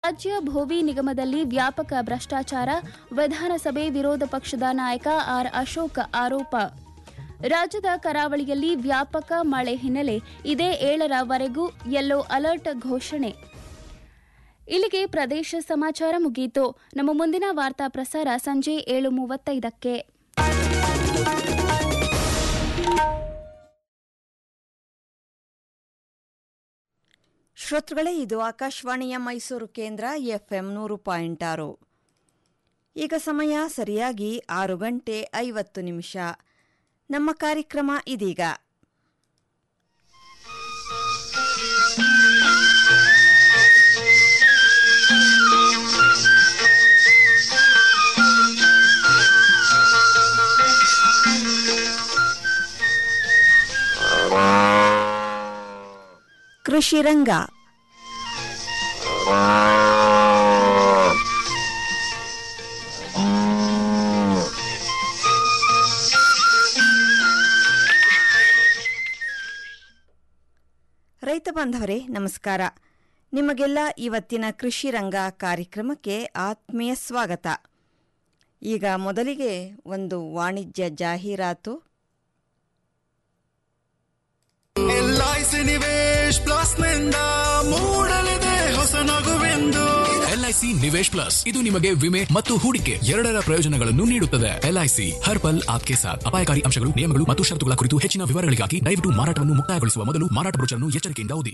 ರಾಜ್ಯ ಭೋವಿ ನಿಗಮದಲ್ಲಿ ವ್ಯಾಪಕ ಭ್ರಷ್ಟಾಚಾರ ವಿಧಾನಸಭೆ ವಿರೋಧ ಪಕ್ಷದ ನಾಯಕ ಆರ್ ಅಶೋಕ್ ಆರೋಪ ರಾಜ್ಯದ ಕರಾವಳಿಯಲ್ಲಿ ವ್ಯಾಪಕ ಮಳೆ ಹಿನ್ನೆಲೆ ಇದೇ ಏಳರವರೆಗೂ ಯೆಲ್ಲೋ ಅಲರ್ಟ್ ಘೋಷಣೆ ಇಲ್ಲಿಗೆ ಪ್ರದೇಶ ಸಮಾಚಾರ ಮುಗಿಯಿತು ನಮ್ಮ ಮುಂದಿನ ವಾರ್ತಾ ಪ್ರಸಾರ ಸಂಜೆ ಏಳು ಮೂವತ್ತೈದಕ್ಕೆ ಶ್ರೋತೃಗಳೇ ಇದು ಆಕಾಶವಾಣಿಯ ಮೈಸೂರು ಕೇಂದ್ರ ಎಫ್ಎಂ ನೂರು ಪಾಯಿಂಟ್ ಆರು ಈಗ ಸಮಯ ಸರಿಯಾಗಿ ಆರು ಗಂಟೆ ಐವತ್ತು ನಿಮಿಷ ನಮ್ಮ ಕಾರ್ಯಕ್ರಮ ಇದೀಗ ಕೃಷಿ ರಂಗ ರೈತ ಬಾಂಧವರೇ ನಮಸ್ಕಾರ ನಿಮಗೆಲ್ಲ ಇವತ್ತಿನ ಕೃಷಿ ರಂಗ ಕಾರ್ಯಕ್ರಮಕ್ಕೆ ಆತ್ಮೀಯ ಸ್ವಾಗತ ಈಗ ಮೊದಲಿಗೆ ಒಂದು ವಾಣಿಜ್ಯ ಜಾಹೀರಾತು ಎಲ್ಐಸಿ ನಿವೇಶ್ ಪ್ಲಸ್ ನಿಂದ ಮೂಡಲಿದೆ ಹೊಸ ನಗುವೆಂದು ಎಲ್ಐಸಿ ನಿವೇಶ್ ಪ್ಲಸ್ ಇದು ನಿಮಗೆ ವಿಮೆ ಮತ್ತು ಹೂಡಿಕೆ ಎರಡರ ಪ್ರಯೋಜನಗಳನ್ನು ನೀಡುತ್ತದೆ ಎಲ್ಐಸಿ ಹರ್ ಪಲ್ ಆಪ್ಕೆ ಸಾಥ್ ಅಪಾಯಕಾರಿ ಅಂಶಗಳು ನಿಯಮಗಳು ಮತ್ತು ಷರತ್ತುಗಳ ಕುರಿತು ಹೆಚ್ಚಿನ ವಿವರಗಳಿಗಾಗಿ ದಯವಿಟ್ಟು ಮಾರಾಟವನ್ನು ಮುಕ್ತಾಯಗೊಳಿಸುವ ಮೊದಲು ಮಾರಾಟ ಬ್ರೋಚರ್ನ್ನು ಎಚ್ಚರಿಕೆಯಿಂದ ಓದಿ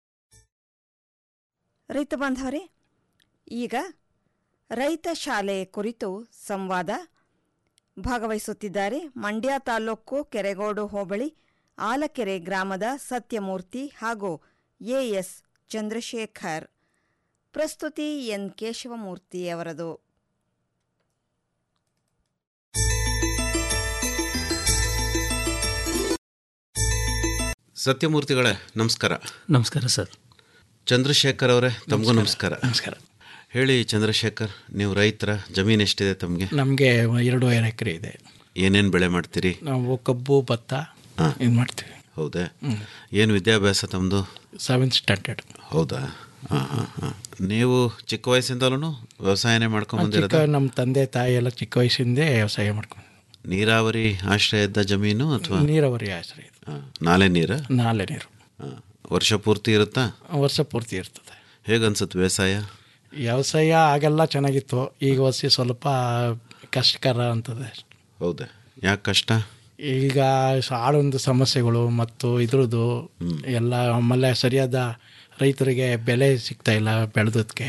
ರೈತ ಬಾಂಧವರೇ ಈಗ ರೈತ ಶಾಲೆ ಕುರಿತು ಸಂವಾದ ಭಾಗವಹಿಸುತ್ತಿದ್ದಾರೆ ಮಂಡ್ಯ ತಾಲೂಕು ಕೆರೆಗೋಡು ಹೋಬಳಿ ಆಲಕೆರೆ ಗ್ರಾಮದ ಸತ್ಯಮೂರ್ತಿ ಹಾಗೂ ಎಎಸ್ ಚಂದ್ರಶೇಖರ್ ಪ್ರಸ್ತುತಿ ಎನ್ ಕೇಶವಮೂರ್ತಿ ಅವರದು ಸತ್ಯಮೂರ್ತಿಗಳೇ ನಮಸ್ಕಾರ ನಮಸ್ಕಾರ ಸರ್ ಚಂದ್ರಶೇಖರ್ ಅವರೇ ತಮಗೂ ನಮಸ್ಕಾರ ನಮಸ್ಕಾರ ಹೇಳಿ ಚಂದ್ರಶೇಖರ್ ನೀವು ರೈತರ ಜಮೀನು ಎಷ್ಟಿದೆ ತಮಗೆ ನಮಗೆ ಎರಡೂವರೆ ಎಕರೆ ಇದೆ ಏನೇನು ಬೆಳೆ ಮಾಡ್ತೀರಿ ನಾವು ಕಬ್ಬು ಭತ್ತ ಇದು ಮಾಡ್ತೀವಿ ಹೌದೇ ಏನು ವಿದ್ಯಾಭ್ಯಾಸ ತಮ್ಮದು ಸೆವೆಂತ್ ಸ್ಟ್ಯಾಂಡರ್ಡ್ ಹೌದಾ ಹಾಂ ಹಾಂ ಹಾಂ ನೀವು ಚಿಕ್ಕ ವಯಸ್ಸಿಂದಲೂ ವ್ಯವಸಾಯನೇ ಮಾಡ್ಕೊಂಬಂದಿರೋದ ಚಿಕ್ಕ ನಮ್ಮ ತಂದೆ ತಾಯಿ ಎಲ್ಲ ಚಿಕ್ಕ ವಯಸ್ಸಿಂದೇ ವ್ಯವಸಾಯ ಮಾಡ್ಕೊಂಡು ನೀರಾವರಿ ಆಶ್ರಯ ಇದ್ದ ಜಮೀನು ಅಥವಾ ನೀರಾವರಿ ಆಶ್ರಯ ಇದು ನಾಲೆ ನೀರ ನಾಲೆ ನೀರು ವರ್ಷ ಪೂರ್ತಿ ಇರುತ್ತಾ ವರ್ಷ ಪೂರ್ತಿ ಇರ್ತದೆ ಹೇಗನ್ಸುತ್ತೆ ವ್ಯವಸಾಯ ವ್ಯವಸಾಯ ಆಗೆಲ್ಲ ಚೆನ್ನಾಗಿತ್ತು ಈಗ ವರ್ಷ ಸ್ವಲ್ಪ ಕಷ್ಟಕರ ಅಂತದೆ ಹೌದಾ ಯಾಕೆ ಕಷ್ಟ ಈಗ ಆಳೊಂದು ಸಮಸ್ಯೆಗಳು ಮತ್ತು ಇದ್ರದ್ದು ಎಲ್ಲ ಆಮೇಲೆ ಸರಿಯಾದ ರೈತರಿಗೆ ಬೆಲೆ ಸಿಗ್ತಾ ಇಲ್ಲ ಬೆಳೆದಕ್ಕೆ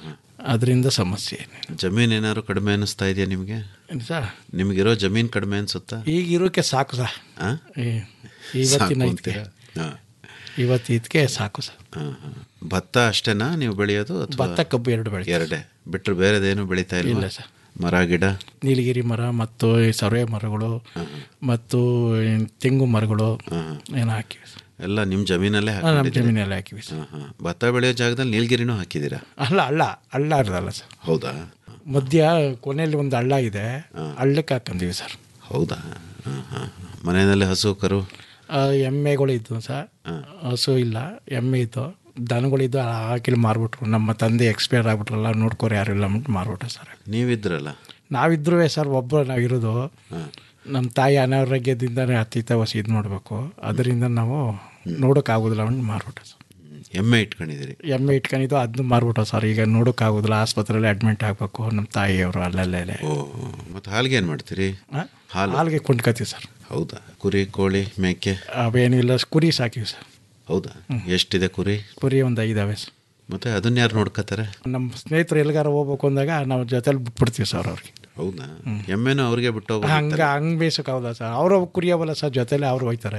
ಅದರಿಂದ ಸಮಸ್ಯೆ ಜಮೀನು ಏನಾದ್ರು ಕಡಿಮೆ ಅನ್ನಿಸ್ತಾ ಇದೆಯಾ ನಿಮಗೆ ಏನು ಸರ್ ನಿಮಗಿರೋ ಜಮೀನು ಕಡಿಮೆ ಅನ್ಸುತ್ತಾ ಈಗ ಇರೋಕ್ಕೆ ಸಾಕು ಸರ್ ಆ? ಈ- ಇವತ್ತಿನ ಸಾಕು ಇದಕ್ಕೆ ಅಂತೀರಾ? ಹಾ. ಇವತ್ತು ಇದಕ್ಕೆ ಸಾಕು ಸರ್ ಹಾ, ಹಾ. ಭತ್ತ ಅಷ್ಟೇನಾ ನೀವು ಬೆಳೆಯೋದು ಅಥವಾ ಭತ್ತ ಕಬ್ಬು ಎರಡು ಬೆಳೆ ಎರಡೇ ಬಿಟ್ಟರೆ ಬೇರೆದೇನು ಬೆಳೀತಾ ಇಲ್ಲ ಇಲ್ಲ ಸರ್. ಮರ ಗಿಡ ನೀಲಗಿರಿ ಮರ ಮತ್ತು ಈ ಸರ್ವೆ ಮರಗಳು ಮತ್ತು ಈ ತೆಂಗು ಮರಗಳು ಏನೋ ಹಾಕಿವಿ ಸರ್ ಎಲ್ಲ ನಿಮ್ಮ ಜಮೀನಲ್ಲೇ ನಮ್ಮ ಹಾಕೊಂಡಿದ್ದೀರಿ? ಜಮೀನಲ್ಲಿ ಹಾಕಿವಿ ಸರ್ ಹಾ, ಹಾ. ಭತ್ತ ಬೆಳೆಯೋ ಜಾಗದಲ್ಲಿ ನೀಲಗಿರಿನೂ ಹಾಕಿದ್ದೀರಾ ಅಲ್ಲ ಹಳ್ಳ ಹಳ್ಳ ಇರೋದಲ್ಲ ಸರ್ ಹೌದಾ ಮಧ್ಯ ಕೊನೆಯಲ್ಲಿ ಒಂದು ಹಳ್ಳ ಇದೆ ಹಳ್ಳಕ್ಕೆ ಹಾಕೊಂಡಿವಿ ಸರ್ ಹೌದಾ ಹಾ, ಹಾ. ಮನೆಯಲ್ಲಿ ಹಸು ಕರು ಆ, ಎಮ್ಮೆಗಳು ಇದ್ದು ಸರ್ ಹಸು ಇಲ್ಲ ಎಮ್ಮೆ ಇತ್ತು ದನಗಳಿದ್ದು ಹಾಕಿಲ್ ಮಾರ್ಬಿಟ್ರು ನಮ್ಮ ತಂದೆ ಎಕ್ಸ್ಪೈರ್ ಆಗ್ಬಿಟ್ರಲ್ಲ ನೋಡ್ಕೋರು ಯಾರು ಇಲ್ಲ ಅಂದ್ಬಿಟ್ಟು ಮಾರ್ಬಿಟ್ರು ಸರ್ ನೀವಿದ್ರಲ್ಲ ನಾವಿದ್ರೂ ಸರ್ ಒಬ್ಬರು ನಾವಿರೋದು ನಮ್ಮ ತಾಯಿ ಅನಾರೋಗ್ಯದಿಂದನೇ ಅತೀತ ವಸಿ ಇದು ಮಾಡಬೇಕು ಅದರಿಂದ ನಾವು ನೋಡೋಕ್ಕಾಗೋದಿಲ್ಲ ಅಂದ್ಬಿಟ್ಟು ಮಾರ್ಬಿಟ್ಟು ಸರ್ ಎಮ್ಮೆ ಇಟ್ಕೊಂಡಿದ್ದೀರಿ ಎಮ್ಮೆ ಇಟ್ಕೊಂಡಿದ್ದು ಅದನ್ನು ಮಾರ್ಬಿಟ್ಟು ಸರ್ ಈಗ ನೋಡೋಕ್ಕಾಗೋದಿಲ್ಲ ಆಸ್ಪತ್ರೆಯಲ್ಲಿ ಅಡ್ಮಿಟ್ ಆಗಬೇಕು ನಮ್ಮ ತಾಯಿಯವರು ಅಲ್ಲಲ್ಲೇ ಓ ಮತ್ತು ಹಾಲ್ಗೆ ಏನು ಮಾಡ್ತೀರಿ ಹಾಲು ಹಾಲಿಗೆ ಕೊಂಡ್ಕೊತೀವಿ ಸರ್ ಹೌದಾ ಕುರಿ ಕೋಳಿ ಮೇಕೆ ಅವೇನು ಇಲ್ಲ ಕುರಿ ಸಾಕಿವಿ ಸರ್ ಹೌದಾ ಎಷ್ಟಿದೆ ಕುರಿ ಕುರಿ ಒಂದು ಐದಾವೆ ಸರ್ ಮತ್ತೆ ಅದನ್ನ ಯಾರು ನೋಡ್ಕೋತಾರೆ ನಮ್ಮ ಸ್ನೇಹಿತರು ಎಲ್ಲಿಗಾರ ಹೋಗ್ಬೇಕು ಅಂದಾಗ ನಾವು ಜೊತೆಲಿ ಬಿಟ್ಬಿಡ್ತೀವಿ ಸರ್ ಅವ್ರಿಗೆ ಹೌದಾ ಎಮ್ಮೆನೂ ಅವ್ರಿಗೆ ಬಿಟ್ಟು ಹಂಗೆ ಹೋಗ್ತಾರೆ ಹಂಗೆ ಬೇಯಿಸೋಕ್ಕಾಗಲ್ಲ ಸರ್ ಅವರು ಕುರಿ ಅವಲ್ಲ ಸರ್ ಜೊತೆಲೆ ಅವ್ರು ಹೋಯ್ತಾರೆ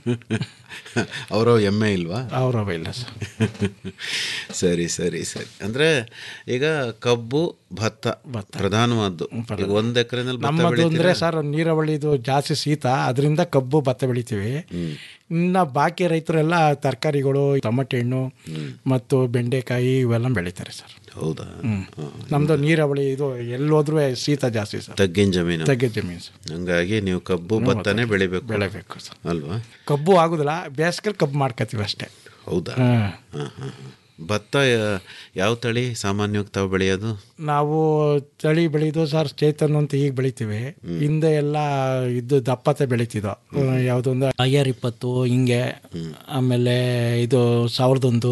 ಅವರು ಎಮ್ಮೆ ಇಲ್ವಾ ಅವರು ಇಲ್ಲ ಸರ್ ಸರಿ ಸರಿ ಸರಿ ಅಂದ್ರೆ ಈಗ ಕಬ್ಬು ಭತ್ತ ಪ್ರಧಾನವಾದ್ದು ಈಗ ಒಂದ್ ಎಕರೆನಲ್ಲಿ ಭತ್ತ ನಮ್ಮದು ಅಂದರೆ ಬೆಳಿತೀರಾ? ಸರ್ ನೀರಾವಳಿದು ಜಾಸ್ತಿ ಶೀತ ಅದರಿಂದ ಕಬ್ಬು ಭತ್ತ ಬೆಳಿತೀವಿ ಇನ್ನು ಬಾಕಿ ರೈತರೆಲ್ಲ ತರಕಾರಿಗಳು ಟೊಮಟೆ ಹಣ್ಣು ಮತ್ತು ಬೆಂಡೆಕಾಯಿ ಇವೆಲ್ಲ ಬೆಳಿತಾರೆ ಸರ್ ಹೌದಾ ನಮ್ಮದು ನೀರಾವಳಿ ಇದು ಎಲ್ಲೋದ್ರೂ ಶೀತ ಜಾಸ್ತಿ ಸರ್ ತಗ್ಗಿನ ಜಮೀನು ತಗ್ಗಿನ ಜಮೀನು ಸರ್ ಹಂಗಾಗಿ ನೀವು ಕಬ್ಬು ಭತ್ತನೇ ಬೆಳಿಬೇಕು ಬೆಳಿಬೇಕು ಸರ್ ಅಲ್ವಾ ಕಬ್ಬು ಆಗೋದಿಲ್ಲ ಬೇಸಿಗೆ ಕಬ್ಬು ಮಾಡ್ಕೋತೀವಿ ಅಷ್ಟೇ ಹೌದಾ ಹಾಂ ಹಾ, ಹಾ, ಹಾ. ಭತ್ತ ಯಾ- ಯಾವ ತಳಿ ಸಾಮಾನ್ಯವಾಗಿ ತಾವು ಬೆಳೆಯೋದು ನಾವು ತಳಿ ಬೆಳೆಯೋದು ಸರ್ ಚೇತನ್ ಅಂತ ಈಗ ಬೆಳಿತೀವಿ ಹಿಂದೆ ಎಲ್ಲ ಇದು ದಪ್ಪತೆ ಬೆಳಿತಿದ್ದೋ ಯಾವುದೊಂದು ಐಆರ್ ಇಪ್ಪತ್ತು ಹಿಂಗೆ ಆಮೇಲೆ ಇದು ಸಾವಿರದೊಂದು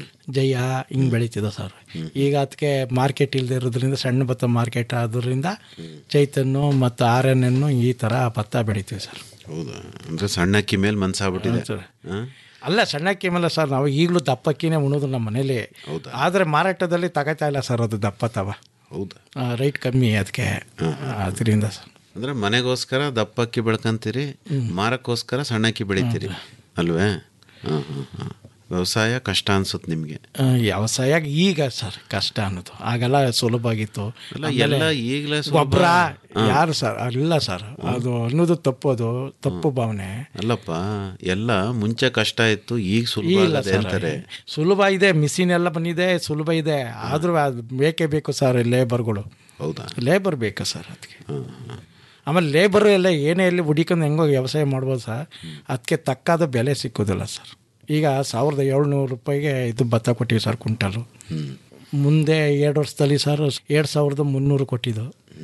ಜಯ ಹಿಂಗೆ ಬೆಳಿತಿದ್ದೋ ಸರ್ ಈಗ ಅದಕ್ಕೆ ಮಾರ್ಕೆಟ್ ಇಲ್ಲದೆ ಇರೋದ್ರಿಂದ ಸಣ್ಣ ಭತ್ತ ಮಾರ್ಕೆಟ್ ಆದ್ರಿಂದ ಚೈತನ್ನು ಮತ್ತು ಆರ್ ಎನ್ ಎನ್ನು ಈ ಥರ ಭತ್ತ ಬೆಳಿತೀವಿ ಸರ್ ಹೌದಾ ಅಂದರೆ ಸಣ್ಣಕ್ಕಿ ಮೇಲೆ ಮನ್ಸಾಗ್ಬಿಟ್ಟಿದೆ ಹೌದು ಸರ್. ಹಾಂ ಅಲ್ಲ ಸಣ್ಣಕ್ಕಿ ಮೇಲೆ ಸರ್ ನಾವು ಈಗಲೂ ದಪ್ಪಕ್ಕಿನೇ ಉಣೋದು ನಮ್ಮ ಮನೇಲಿ ಆದರೆ ಮಾರಾಟದಲ್ಲಿ ತಗೋತಾ ಇಲ್ಲ ಸರ್ ಅದು ದಪ್ಪ ತವ ಹೌದಾ ರೈಟ್ ಕಮ್ಮಿ ಅದಕ್ಕೆ ಅದರಿಂದ ಸರ್ ಅಂದರೆ ಮನೆಗೋಸ್ಕರ ದಪ್ಪಕ್ಕಿ ಬೆಳ್ಕೊಂತೀರಿ ಮಾರಕ್ಕೋಸ್ಕರ ಸಣ್ಣಕ್ಕಿ ಬೆಳಿತೀರಿ ಅಲ್ವೇ ಹಾಂ ಹಾಂ ಹಾಂ ವ್ಯವಸಾಯ ಕಷ್ಟ ಅನ್ಸುತ್ತೆ ನಿಮಗೆ ಆ, ವ್ಯವಸಾಯ ಈಗ ಸರ್ ಕಷ್ಟ ಅನ್ನೋದು ಆಗೆಲ್ಲ ಸುಲಭ ಆಗಿತ್ತು ಅಲ್ಲ, ಆಮೇಲೆ ಎಲ್ಲ ಈಗ್ಲೇ ಸುಲಭ. ಗೊಬ್ಬರ ಹಾ. ಯಾರು ಸರ್ ಇಲ್ಲ ಸರ್ ಅದು ಅನ್ನೋದು ತಪ್ಪದು ತಪ್ಪು ಭಾವನೆ ಅಲ್ಲಪ್ಪ ಎಲ್ಲ ಮುಂಚೆ ಕಷ್ಟ ಇತ್ತು ಈಗ ಸುಲಭ ಇಲ್ಲ ಆಗದೆ ಸರ್ ಅಂತಾರೆ ಸುಲಭ ಇದೆ ಮಿಷಿನ್ ಎಲ್ಲ ಬಂದಿದೆ ಸುಲಭ ಇದೆ ಆದರೂ ಅದು ಬೇಕೇ ಬೇಕು ಸರ್ ಲೇಬರ್ಗಳು ಹೌದಾ ಲೇಬರ್ ಬೇಕು ಸರ್ ಅದಕ್ಕೆ ಆಮೇಲೆ ಲೇಬರ್ ಎಲ್ಲ ಏನೇ ಇಲ್ಲಿ ಹುಡಿಕೊಂಡು ಹೆಂಗೋ ವ್ಯವಸಾಯ ಮಾಡ್ಬೋದು ಸರ್ ಅದಕ್ಕೆ ತಕ್ಕಾದ ಬೆಲೆ ಸಿಕ್ಕೋದಿಲ್ಲ ಸರ್ ಈಗ ಸಾವಿರದ ಏಳ್ನೂರು ರೂಪಾಯಿಗೆ ಇದು ಭತ್ತ ಕೊಟ್ಟಿವಿ ಸರ್ ಕುಂಟಲು ಮುಂದೆ ಎರಡು ವರ್ಷದಲ್ಲಿ ಸರ್ ಎರಡು ಸಾವಿರದ ಮುನ್ನೂರು ಕೊಟ್ಟಿದ್ದು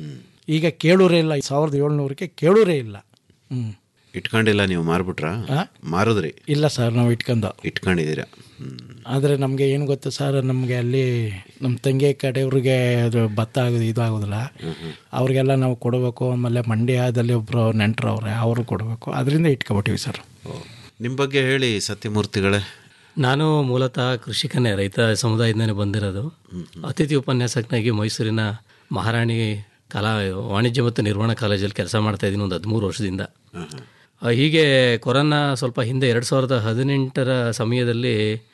ಈಗ ಕೇಳೂರೇ ಇಲ್ಲ ಸಾವಿರದ ಏಳ್ನೂರಕ್ಕೆ ಕೇಳೂರೇ ಇಲ್ಲ ಹ್ಞೂ ಇಟ್ಕೊಂಡಿಲ್ಲ ನೀವು ಮಾರ್ಬಿಟ್ರಾ ಆ? ಮಾರಿದ್ರಿ ಇಲ್ಲ ಸರ್ ನಾವು ಇಟ್ಕೊಂಡು ಇಟ್ಕೊಂಡಿದ್ದೀರಾ ಆದರೆ ನಮಗೆ ಏನು ಗೊತ್ತು ಸರ್ ನಮಗೆ ಅಲ್ಲಿ ನಮ್ಮ ತಂಗಿ ಕಡೆಯವ್ರಿಗೆ ಅದು ಭತ್ತ ಆಗೋದು ಇದು ಆಗೋದಿಲ್ಲ ಅವ್ರಿಗೆಲ್ಲ ನಾವು ಕೊಡಬೇಕು ಆಮೇಲೆ ಮಂಡ್ಯದಲ್ಲಿ ಒಬ್ಬರು ನೆಂಟರು ಅವ್ರೆ ಅವರು ಕೊಡಬೇಕು ಅದರಿಂದ ಇಟ್ಕೊಬಿಟ್ಟಿವಿ ಸರ್ ನಿಮ್ಮ ಬಗ್ಗೆ ಹೇಳಿ ಸತ್ಯಮೂರ್ತಿಗಳೇ ನಾನು ಮೂಲತಃ ಕೃಷಿಕನೇ ರೈತ ಸಮುದಾಯದಿಂದನೇ ಬಂದಿರೋದು ಅತಿಥಿ ಉಪನ್ಯಾಸಕನಾಗಿ ಮೈಸೂರಿನ ಮಹಾರಾಣಿ ಕಲಾ ವಾಣಿಜ್ಯ ಮತ್ತು ನಿರ್ವಹಣಾ ಕಾಲೇಜಲ್ಲಿ ಕೆಲಸ ಮಾಡ್ತಾ ಇದ್ದೀನಿ ಒಂದು ಹದಿಮೂರು ವರ್ಷದಿಂದ ಆ, ಹೀಗೆ ಕೊರೋನಾ ಸ್ವಲ್ಪ ಹಿಂದೆ ಎರಡು ಸಾವಿರದ ಹದಿನೆಂಟರ ಸಮಯದಲ್ಲಿ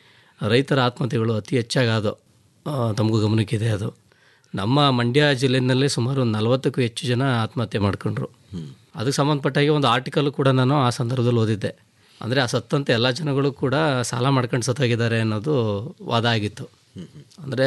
ರೈತರ ಆತ್ಮಹತ್ಯೆಗಳು ಅತಿ ಹೆಚ್ಚಾಗಿ ಆದವು ಆ, ತಮಗೂ ಗಮನಕ್ಕಿದೆ ಅದು ನಮ್ಮ ಮಂಡ್ಯ ಜಿಲ್ಲೆಯಲ್ಲೇ ಸುಮಾರು ಒಂದು ನಲವತ್ತಕ್ಕೂ ಹೆಚ್ಚು ಜನ ಆತ್ಮಹತ್ಯೆ ಮಾಡ್ಕೊಂಡ್ರು ಅದಕ್ಕೆ ಸಂಬಂಧಪಟ್ಟಾಗೆ ಒಂದು ಆರ್ಟಿಕಲ್ ಕೂಡ ನಾನು ಆ ಸಂದರ್ಭದಲ್ಲಿ ಓದಿದ್ದೆ ಅಂದರೆ ಆ ಸತ್ತಂತೆ ಎಲ್ಲ ಜನಗಳು ಕೂಡ ಸಾಲ ಮಾಡ್ಕೊಂಡು ಸತ್ತೋಗಿದ್ದಾರೆ ಅನ್ನೋದು ವಾದ ಆಗಿತ್ತು ಅಂದರೆ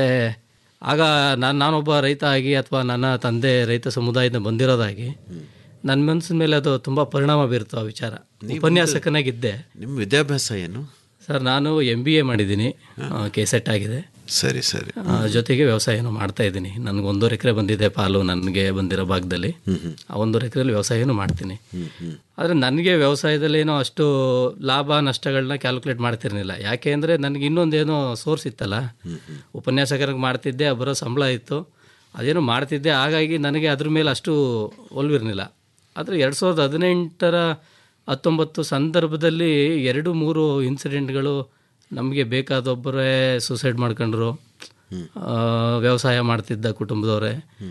ಆಗ ನಾನು ನಾನೊಬ್ಬ ರೈತ ಆಗಿ ಅಥವಾ ನನ್ನ ತಂದೆ ರೈತ ಸಮುದಾಯದಿಂದ ಬಂದಿರೋದಾಗಿ ನನ್ನ ಮನಸ್ಸಿನ ಮೇಲೆ ಅದು ತುಂಬ ಪರಿಣಾಮ ಬೀರ್ತು ಆ ವಿಚಾರ ಉಪನ್ಯಾಸಕನಾಗಿದ್ದೆ ನಿಮ್ಮ ವಿದ್ಯಾಭ್ಯಾಸ ಏನು ಸರ್ ನಾನು ಎಮ್ ಬಿ ಎ ಮಾಡಿದ್ದೀನಿ ಕೆ ಸೆಟ್ ಆಗಿದೆ ಸರಿ ಸರಿ ಆ, ಜೊತೆಗೆ ವ್ಯವಸಾಯನೂ ಮಾಡ್ತಾ ಇದ್ದೀನಿ ನನಗೆ ಒಂದೂವರೆ ಎಕರೆ ಬಂದಿದೆ ಪಾಲು ನನಗೆ ಬಂದಿರೋ ಭಾಗದಲ್ಲಿ ಆ ಒಂದೂವರೆ ಎಕರೆಯಲ್ಲಿ ವ್ಯವಸಾಯನೂ ಮಾಡ್ತೀನಿ ಆದರೆ ನನಗೆ ವ್ಯವಸಾಯದಲ್ಲಿ ಏನೋ ಅಷ್ಟು ಲಾಭ ನಷ್ಟಗಳನ್ನ ಕ್ಯಾಲ್ಕುಲೇಟ್ ಮಾಡ್ತಿರ್ಲಿಲ್ಲ ಯಾಕೆ ಅಂದರೆ ನನಗೆ ಇನ್ನೊಂದೇನೋ ಸೋರ್ಸ್ ಇತ್ತಲ್ಲ ಉಪನ್ಯಾಸಕರಿಗೆ ಮಾಡ್ತಿದ್ದೆ ಬರೋ ಸಂಬಳ ಇತ್ತು ಅದೇನೋ ಮಾಡ್ತಿದ್ದೆ ಹಾಗಾಗಿ ನನಗೆ ಅದ್ರ ಮೇಲೆ ಅಷ್ಟು ಒಲ್ವಿರಲಿಲ್ಲ ಆದರೆ ಎರಡು ಸಾವಿರದ ಹದಿನೆಂಟರ ಹತ್ತೊಂಬತ್ತು ಸಂದರ್ಭದಲ್ಲಿ ಎರಡು ಮೂರು ಇನ್ಸಿಡೆಂಟ್ಗಳು ನಮಗೆ ಬೇಕಾದೊಬ್ಬರೇ ಸೂಸೈಡ್ ಮಾಡ್ಕೊಂಡ್ರು ಆ, ವ್ಯವಸಾಯ ಮಾಡ್ತಿದ್ದ ಕುಟುಂಬದವರೇ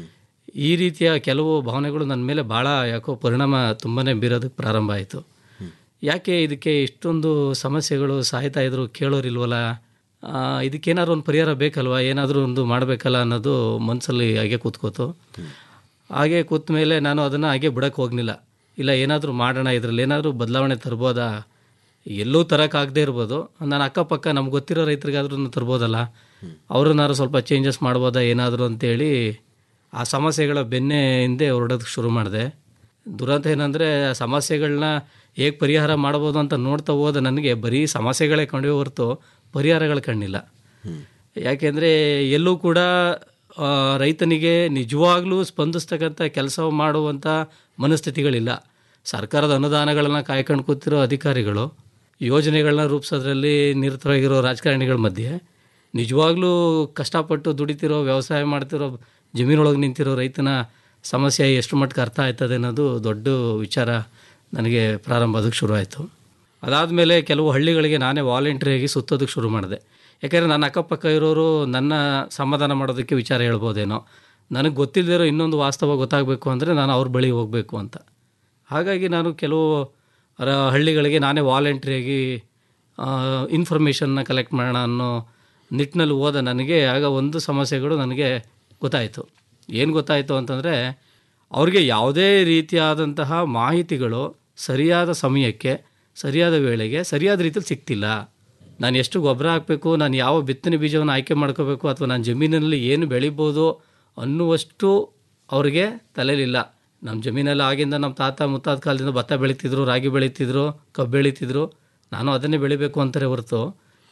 ಈ ರೀತಿಯ ಕೆಲವು ಭಾವನೆಗಳು ನನ್ನ ಮೇಲೆ ಭಾಳ ಯಾಕೋ ಪರಿಣಾಮ ತುಂಬಾ ಬೀರೋದಕ್ಕೆ ಪ್ರಾರಂಭ ಆಯಿತು ಯಾಕೆ ಇದಕ್ಕೆ ಇಷ್ಟೊಂದು ಸಮಸ್ಯೆಗಳು ಸಾಯ್ತಾ ಇದ್ರು ಕೇಳೋರಿಲ್ವಲ್ಲ ಆ, ಇದಕ್ಕೇನಾದ್ರು ಒಂದು ಪರಿಹಾರ ಬೇಕಲ್ವಾ ಏನಾದರೂ ಒಂದು ಮಾಡಬೇಕಲ್ಲ ಅನ್ನೋದು ಮನಸ್ಸಲ್ಲಿ ಹಾಗೆ ಕೂತ್ಕೋತು ಹಾಗೆ ಕೂತ ಮೇಲೆ ನಾನು ಅದನ್ನು ಹಾಗೆ ಬಿಡಕ್ಕೆ ಹೋಗಲಿಲ್ಲ ಇಲ್ಲ ಏನಾದರೂ ಮಾಡೋಣ ಇದರಲ್ಲಿ ಏನಾದರೂ ಬದಲಾವಣೆ ತರ್ಬೋದಾ ಎಲ್ಲೂ ತರೋಕ್ಕಾಗದೇ ಇರ್ಬೋದು ನಾನು ಅಕ್ಕಪಕ್ಕ ನಮ್ಗೆ ಗೊತ್ತಿರೋ ರೈತರಿಗಾದ್ರೂ ತರ್ಬೋದಲ್ಲ ಅವ್ರನ್ನಾರು ಸ್ವಲ್ಪ ಚೇಂಜಸ್ ಮಾಡ್ಬೋದಾ ಏನಾದರೂ ಅಂತೇಳಿ ಆ ಸಮಸ್ಯೆಗಳ ಬೆನ್ನೆ ಹಿಂದೆ ಹೊರಡೋದಕ್ಕೆ ಶುರು ಮಾಡಿದೆ ದುರಂತ ಏನಂದರೆ ಸಮಸ್ಯೆಗಳನ್ನ ಹೇಗೆ ಪರಿಹಾರ ಮಾಡ್ಬೋದು ಅಂತ ನೋಡ್ತಾ ಹೋದ ನನಗೆ ಬರೀ ಸಮಸ್ಯೆಗಳೇ ಕಂಡಿವೆ ಹೊರತು ಪರಿಹಾರಗಳು ಕಂಡಿಲ್ಲ ಯಾಕೆಂದರೆ ಎಲ್ಲೂ ಕೂಡ ಆ, ರೈತನಿಗೆ ನಿಜವಾಗ್ಲೂ ಸ್ಪಂದಿಸ್ತಕ್ಕಂಥ ಕೆಲಸ ಮಾಡುವಂಥ ಮನಸ್ಥಿತಿಗಳಿಲ್ಲ ಸರ್ಕಾರದ ಅನುದಾನಗಳನ್ನು ಕಾಯ್ಕೊಂಡು ಕೂತಿರೋ ಅಧಿಕಾರಿಗಳು ಯೋಜನೆಗಳನ್ನ ರೂಪಿಸೋದ್ರಲ್ಲಿ ನಿರತರಾಗಿರೋ ರಾಜಕಾರಣಿಗಳ ಮಧ್ಯೆ ನಿಜವಾಗ್ಲೂ ಕಷ್ಟಪಟ್ಟು ದುಡಿತಿರೋ ವ್ಯವಸಾಯ ಮಾಡ್ತಿರೋ ಜಮೀನೊಳಗೆ ನಿಂತಿರೋ ರೈತನ ಸಮಸ್ಯೆ ಎಷ್ಟು ಮಟ್ಟಿಗೆ ಅರ್ಥ ಆಯ್ತದೆ ಅನ್ನೋದು ದೊಡ್ಡ ವಿಚಾರ ನನಗೆ ಪ್ರಾರಂಭ ಅದಕ್ಕೆ ಶುರು ಆಯಿತು ಅದಾದಮೇಲೆ ಕೆಲವು ಹಳ್ಳಿಗಳಿಗೆ ನಾನೇ ವಾಲಂಟ್ರಿಯಾಗಿ ಸುತ್ತೋದಕ್ಕೆ ಶುರು ಮಾಡಿದೆ ಯಾಕೆಂದರೆ ನನ್ನ ಅಕ್ಕಪಕ್ಕ ಇರೋರು ನನ್ನ ಸಮಾಧಾನ ಮಾಡೋದಕ್ಕೆ ವಿಚಾರ ಹೇಳ್ಬೋದೇನೋ ನನಗೆ ಗೊತ್ತಿಲ್ಲದಿರೋ ಇನ್ನೊಂದು ವಾಸ್ತವ ಗೊತ್ತಾಗಬೇಕು ಅಂದರೆ ನಾನು ಅವ್ರ ಬಳಿ ಹೋಗಬೇಕು ಅಂತ ಹಾಗಾಗಿ ನಾನು ಕೆಲವು ರ- ಹಳ್ಳಿಗಳಿಗೆ ನಾನೇ ವಾಲಂಟ್ರಿಯಾಗಿ ಇನ್ಫಾರ್ಮೇಷನ್ನ ಕಲೆಕ್ಟ್ ಮಾಡೋಣ ಅನ್ನೋ ನಿಟ್ಟಿನಲ್ಲಿ ಹೋದ ನನಗೆ ಆಗ ಒಂದು ಸಮಸ್ಯೆಗಳು ನನಗೆ ಗೊತ್ತಾಯಿತು ಏನು ಗೊತ್ತಾಯಿತು ಅಂತಂದರೆ ಅವ್ರಿಗೆ ಯಾವುದೇ ರೀತಿಯಾದಂತಹ ಮಾಹಿತಿಗಳು ಸರಿಯಾದ ಸಮಯಕ್ಕೆ ಸರಿಯಾದ ವೇಳೆಗೆ ಸರಿಯಾದ ರೀತಿಯಲ್ಲಿ ಸಿಗ್ತಿಲ್ಲ ನಾನು ಎಷ್ಟು ಗೊಬ್ಬರ ಹಾಕಬೇಕು ನಾನು ಯಾವ ಬಿತ್ತನೆ ಬೀಜವನ್ನು ಆಯ್ಕೆ ಮಾಡ್ಕೋಬೇಕು ಅಥವಾ ನಾನು ಜಮೀನಿನಲ್ಲಿ ಏನು ಬೆಳಿಬೋದು ಅನ್ನುವಷ್ಟು ಅವ್ರಿಗೆ ತಲೆಲಿಲ್ಲ ನಮ್ಮ ಜಮೀನಲ್ಲಿ ಆಗಿಂದ ನಮ್ಮ ತಾತ ಮುತ್ತಾದ ಕಾಲದಿಂದ ಭತ್ತ ಬೆಳೀತಿದ್ರು ರಾಗಿ ಬೆಳೀತಿದ್ರು ಕಬ್ಬು ಬೆಳೀತಿದ್ರು ನಾನು ಅದನ್ನೇ ಬೆಳಿಬೇಕು ಅಂತಾರೆ ಹೊರತು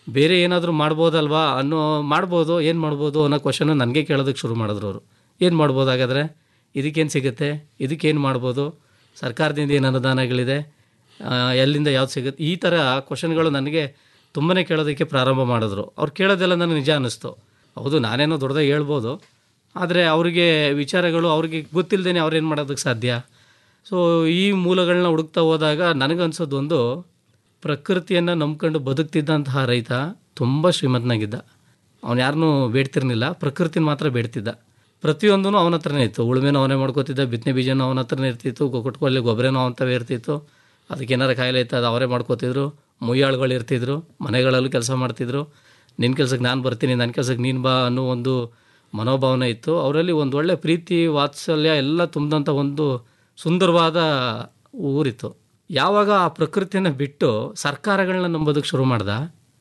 ಬೇರೆ ಏನಾದರೂ ಮಾಡ್ಬೋದಲ್ವಾ ಅನ್ನೋ ಮಾಡ್ಬೋದು ಏನು ಮಾಡ್ಬೋದು ಅನ್ನೋ ಕ್ವಶನ್ ನನಗೆ ಕೇಳೋದಕ್ಕೆ ಶುರು ಮಾಡಿದ್ರು ಅವರು ಏನು ಮಾಡ್ಬೋದು ಹಾಗಾದರೆ ಇದಕ್ಕೇನು ಸಿಗುತ್ತೆ ಇದಕ್ಕೇನು ಮಾಡ್ಬೋದು ಸರ್ಕಾರದಿಂದ ಏನು ಅನುದಾನಗಳಿದೆ ಆ, ಎಲ್ಲಿಂದ ಯಾವ್ದು ಸಿಗುತ್ತೆ ಈ ಥರ ಕ್ವಶನ್ಗಳು ನನಗೆ ತುಂಬಾ ಕೇಳೋದಕ್ಕೆ ಪ್ರಾರಂಭ ಮಾಡಿದ್ರು ಅವ್ರು ಕೇಳೋದೆಲ್ಲ ನನಗೆ ನಿಜ ಅನ್ನಿಸ್ತು ಹೌದು ನಾನೇನೋ ದೊಡ್ಡದಾಗಿ ಹೇಳ್ಬೋದು ಆದರೆ ಅವರಿಗೆ ವಿಚಾರಗಳು ಅವ್ರಿಗೆ ಗೊತ್ತಿಲ್ಲದೇ ಅವ್ರೇನು ಮಾಡೋದಕ್ಕೆ ಸಾಧ್ಯ ಸೊ ಈ ಮೂಲಗಳನ್ನ ಹುಡುಕ್ತಾ ಹೋದಾಗ ನನಗನ್ಸೋದು ಒಂದು ಪ್ರಕೃತಿಯನ್ನು ನಂಬ್ಕೊಂಡು ಬದುಕ್ತಿದ್ದಂತಹ ರೈತ ತುಂಬ ಶ್ರೀಮಂತನಾಗಿದ್ದ ಅವನು ಯಾರನ್ನೂ ಬೇಡ್ತಿರ್ಲಿಲ್ಲ ಪ್ರಕೃತಿನ ಮಾತ್ರ ಬೇಡ್ತಿದ್ದ ಪ್ರತಿಯೊಂದೂ ಅವನ ಹತ್ರನೇ ಇತ್ತು ಉಳುಮೆನೂ ಅವನೇ ಮಾಡ್ಕೋತಿದ್ದ ಬಿತ್ತನೆ ಬೀಜನೂ ಅವನ ಹತ್ರನೇ ಇರ್ತಿತ್ತು ಕೊಟ್ಕೊಳ್ಳಿ ಗೊಬ್ಬರನೂ ಅವನ ತವೇ ಇರ್ತಿತ್ತು ಅದಕ್ಕೆ ಏನಾರು ಕಾಯಿಲೆ ಇತ್ತು ಅದು ಅವರೇ ಮಾಡ್ಕೋತಿದ್ರು ಮುಯ್ಯಾಳುಗಳು ಇರ್ತಿದ್ರು ಮನೆಗಳಲ್ಲೂ ಕೆಲಸ ಮಾಡ್ತಿದ್ರು ನಿನ್ನ ಕೆಲಸಕ್ಕೆ ನಾನು ಬರ್ತೀನಿ ನನ್ನ ಕೆಲಸಕ್ಕೆ ನೀನು ಬಾ ಅನ್ನೋ ಒಂದು ಮನೋಭಾವನೆ ಇತ್ತು ಅವರಲ್ಲಿ ಒಂದು ಒಳ್ಳೆ ಪ್ರೀತಿ ವಾತ್ಸಲ್ಯ ಎಲ್ಲ ತುಂಬಿದಂಥ ಒಂದು ಸುಂದರವಾದ ಊರಿತ್ತು ಯಾವಾಗ ಆ ಪ್ರಕೃತಿಯನ್ನು ಬಿಟ್ಟು ಸರ್ಕಾರಗಳನ್ನ ನಂಬೋದಕ್ಕೆ ಶುರು ಮಾಡ್ದ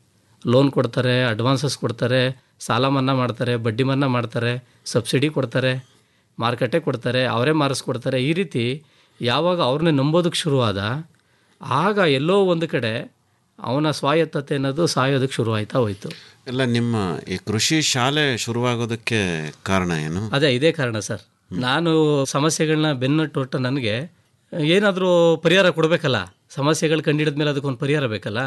ಲೋನ್ ಕೊಡ್ತಾರೆ ಅಡ್ವಾನ್ಸಸ್ ಕೊಡ್ತಾರೆ ಸಾಲ ಮನ್ನಾ ಮಾಡ್ತಾರೆ ಬಡ್ಡಿ ಮನ್ನಾ ಮಾಡ್ತಾರೆ ಸಬ್ಸಿಡಿ ಕೊಡ್ತಾರೆ ಮಾರುಕಟ್ಟೆ ಕೊಡ್ತಾರೆ ಅವರೇ ಮಾರಿಸ್ಕೊಡ್ತಾರೆ ಈ ರೀತಿ ಯಾವಾಗ ಅವ್ರನ್ನೇ ನಂಬೋದಕ್ಕೆ ಶುರುವಾದ ಆಗ ಎಲ್ಲೋ ಒಂದು ಕಡೆ ಅವನ ಸ್ವಾಯತ್ತತೆ ಅನ್ನೋದು ಸಾಯೋದಕ್ಕೆ ಶುರು ಆಯ್ತಾ ಹೋಯ್ತು ಎಲ್ಲ ನಿಮ್ಮ ಈ ಕೃಷಿ ಶಾಲೆ ಶುರುವಾಗೋದಕ್ಕೆ ಕಾರಣ ಏನು ಅದೇ ಇದೇ ಕಾರಣ ಸರ್ ನಾನು ಸಮಸ್ಯೆಗಳನ್ನ ಬೆನ್ನಟ್ಟೊಟ್ಟು ನನಗೆ ಏನಾದರೂ ಪರಿಹಾರ ಕೊಡಬೇಕಲ್ಲ ಸಮಸ್ಯೆಗಳು ಕಂಡಿಡಿದ ಮೇಲೆ ಅದಕ್ಕೊಂದು ಪರಿಹಾರ ಬೇಕಲ್ಲ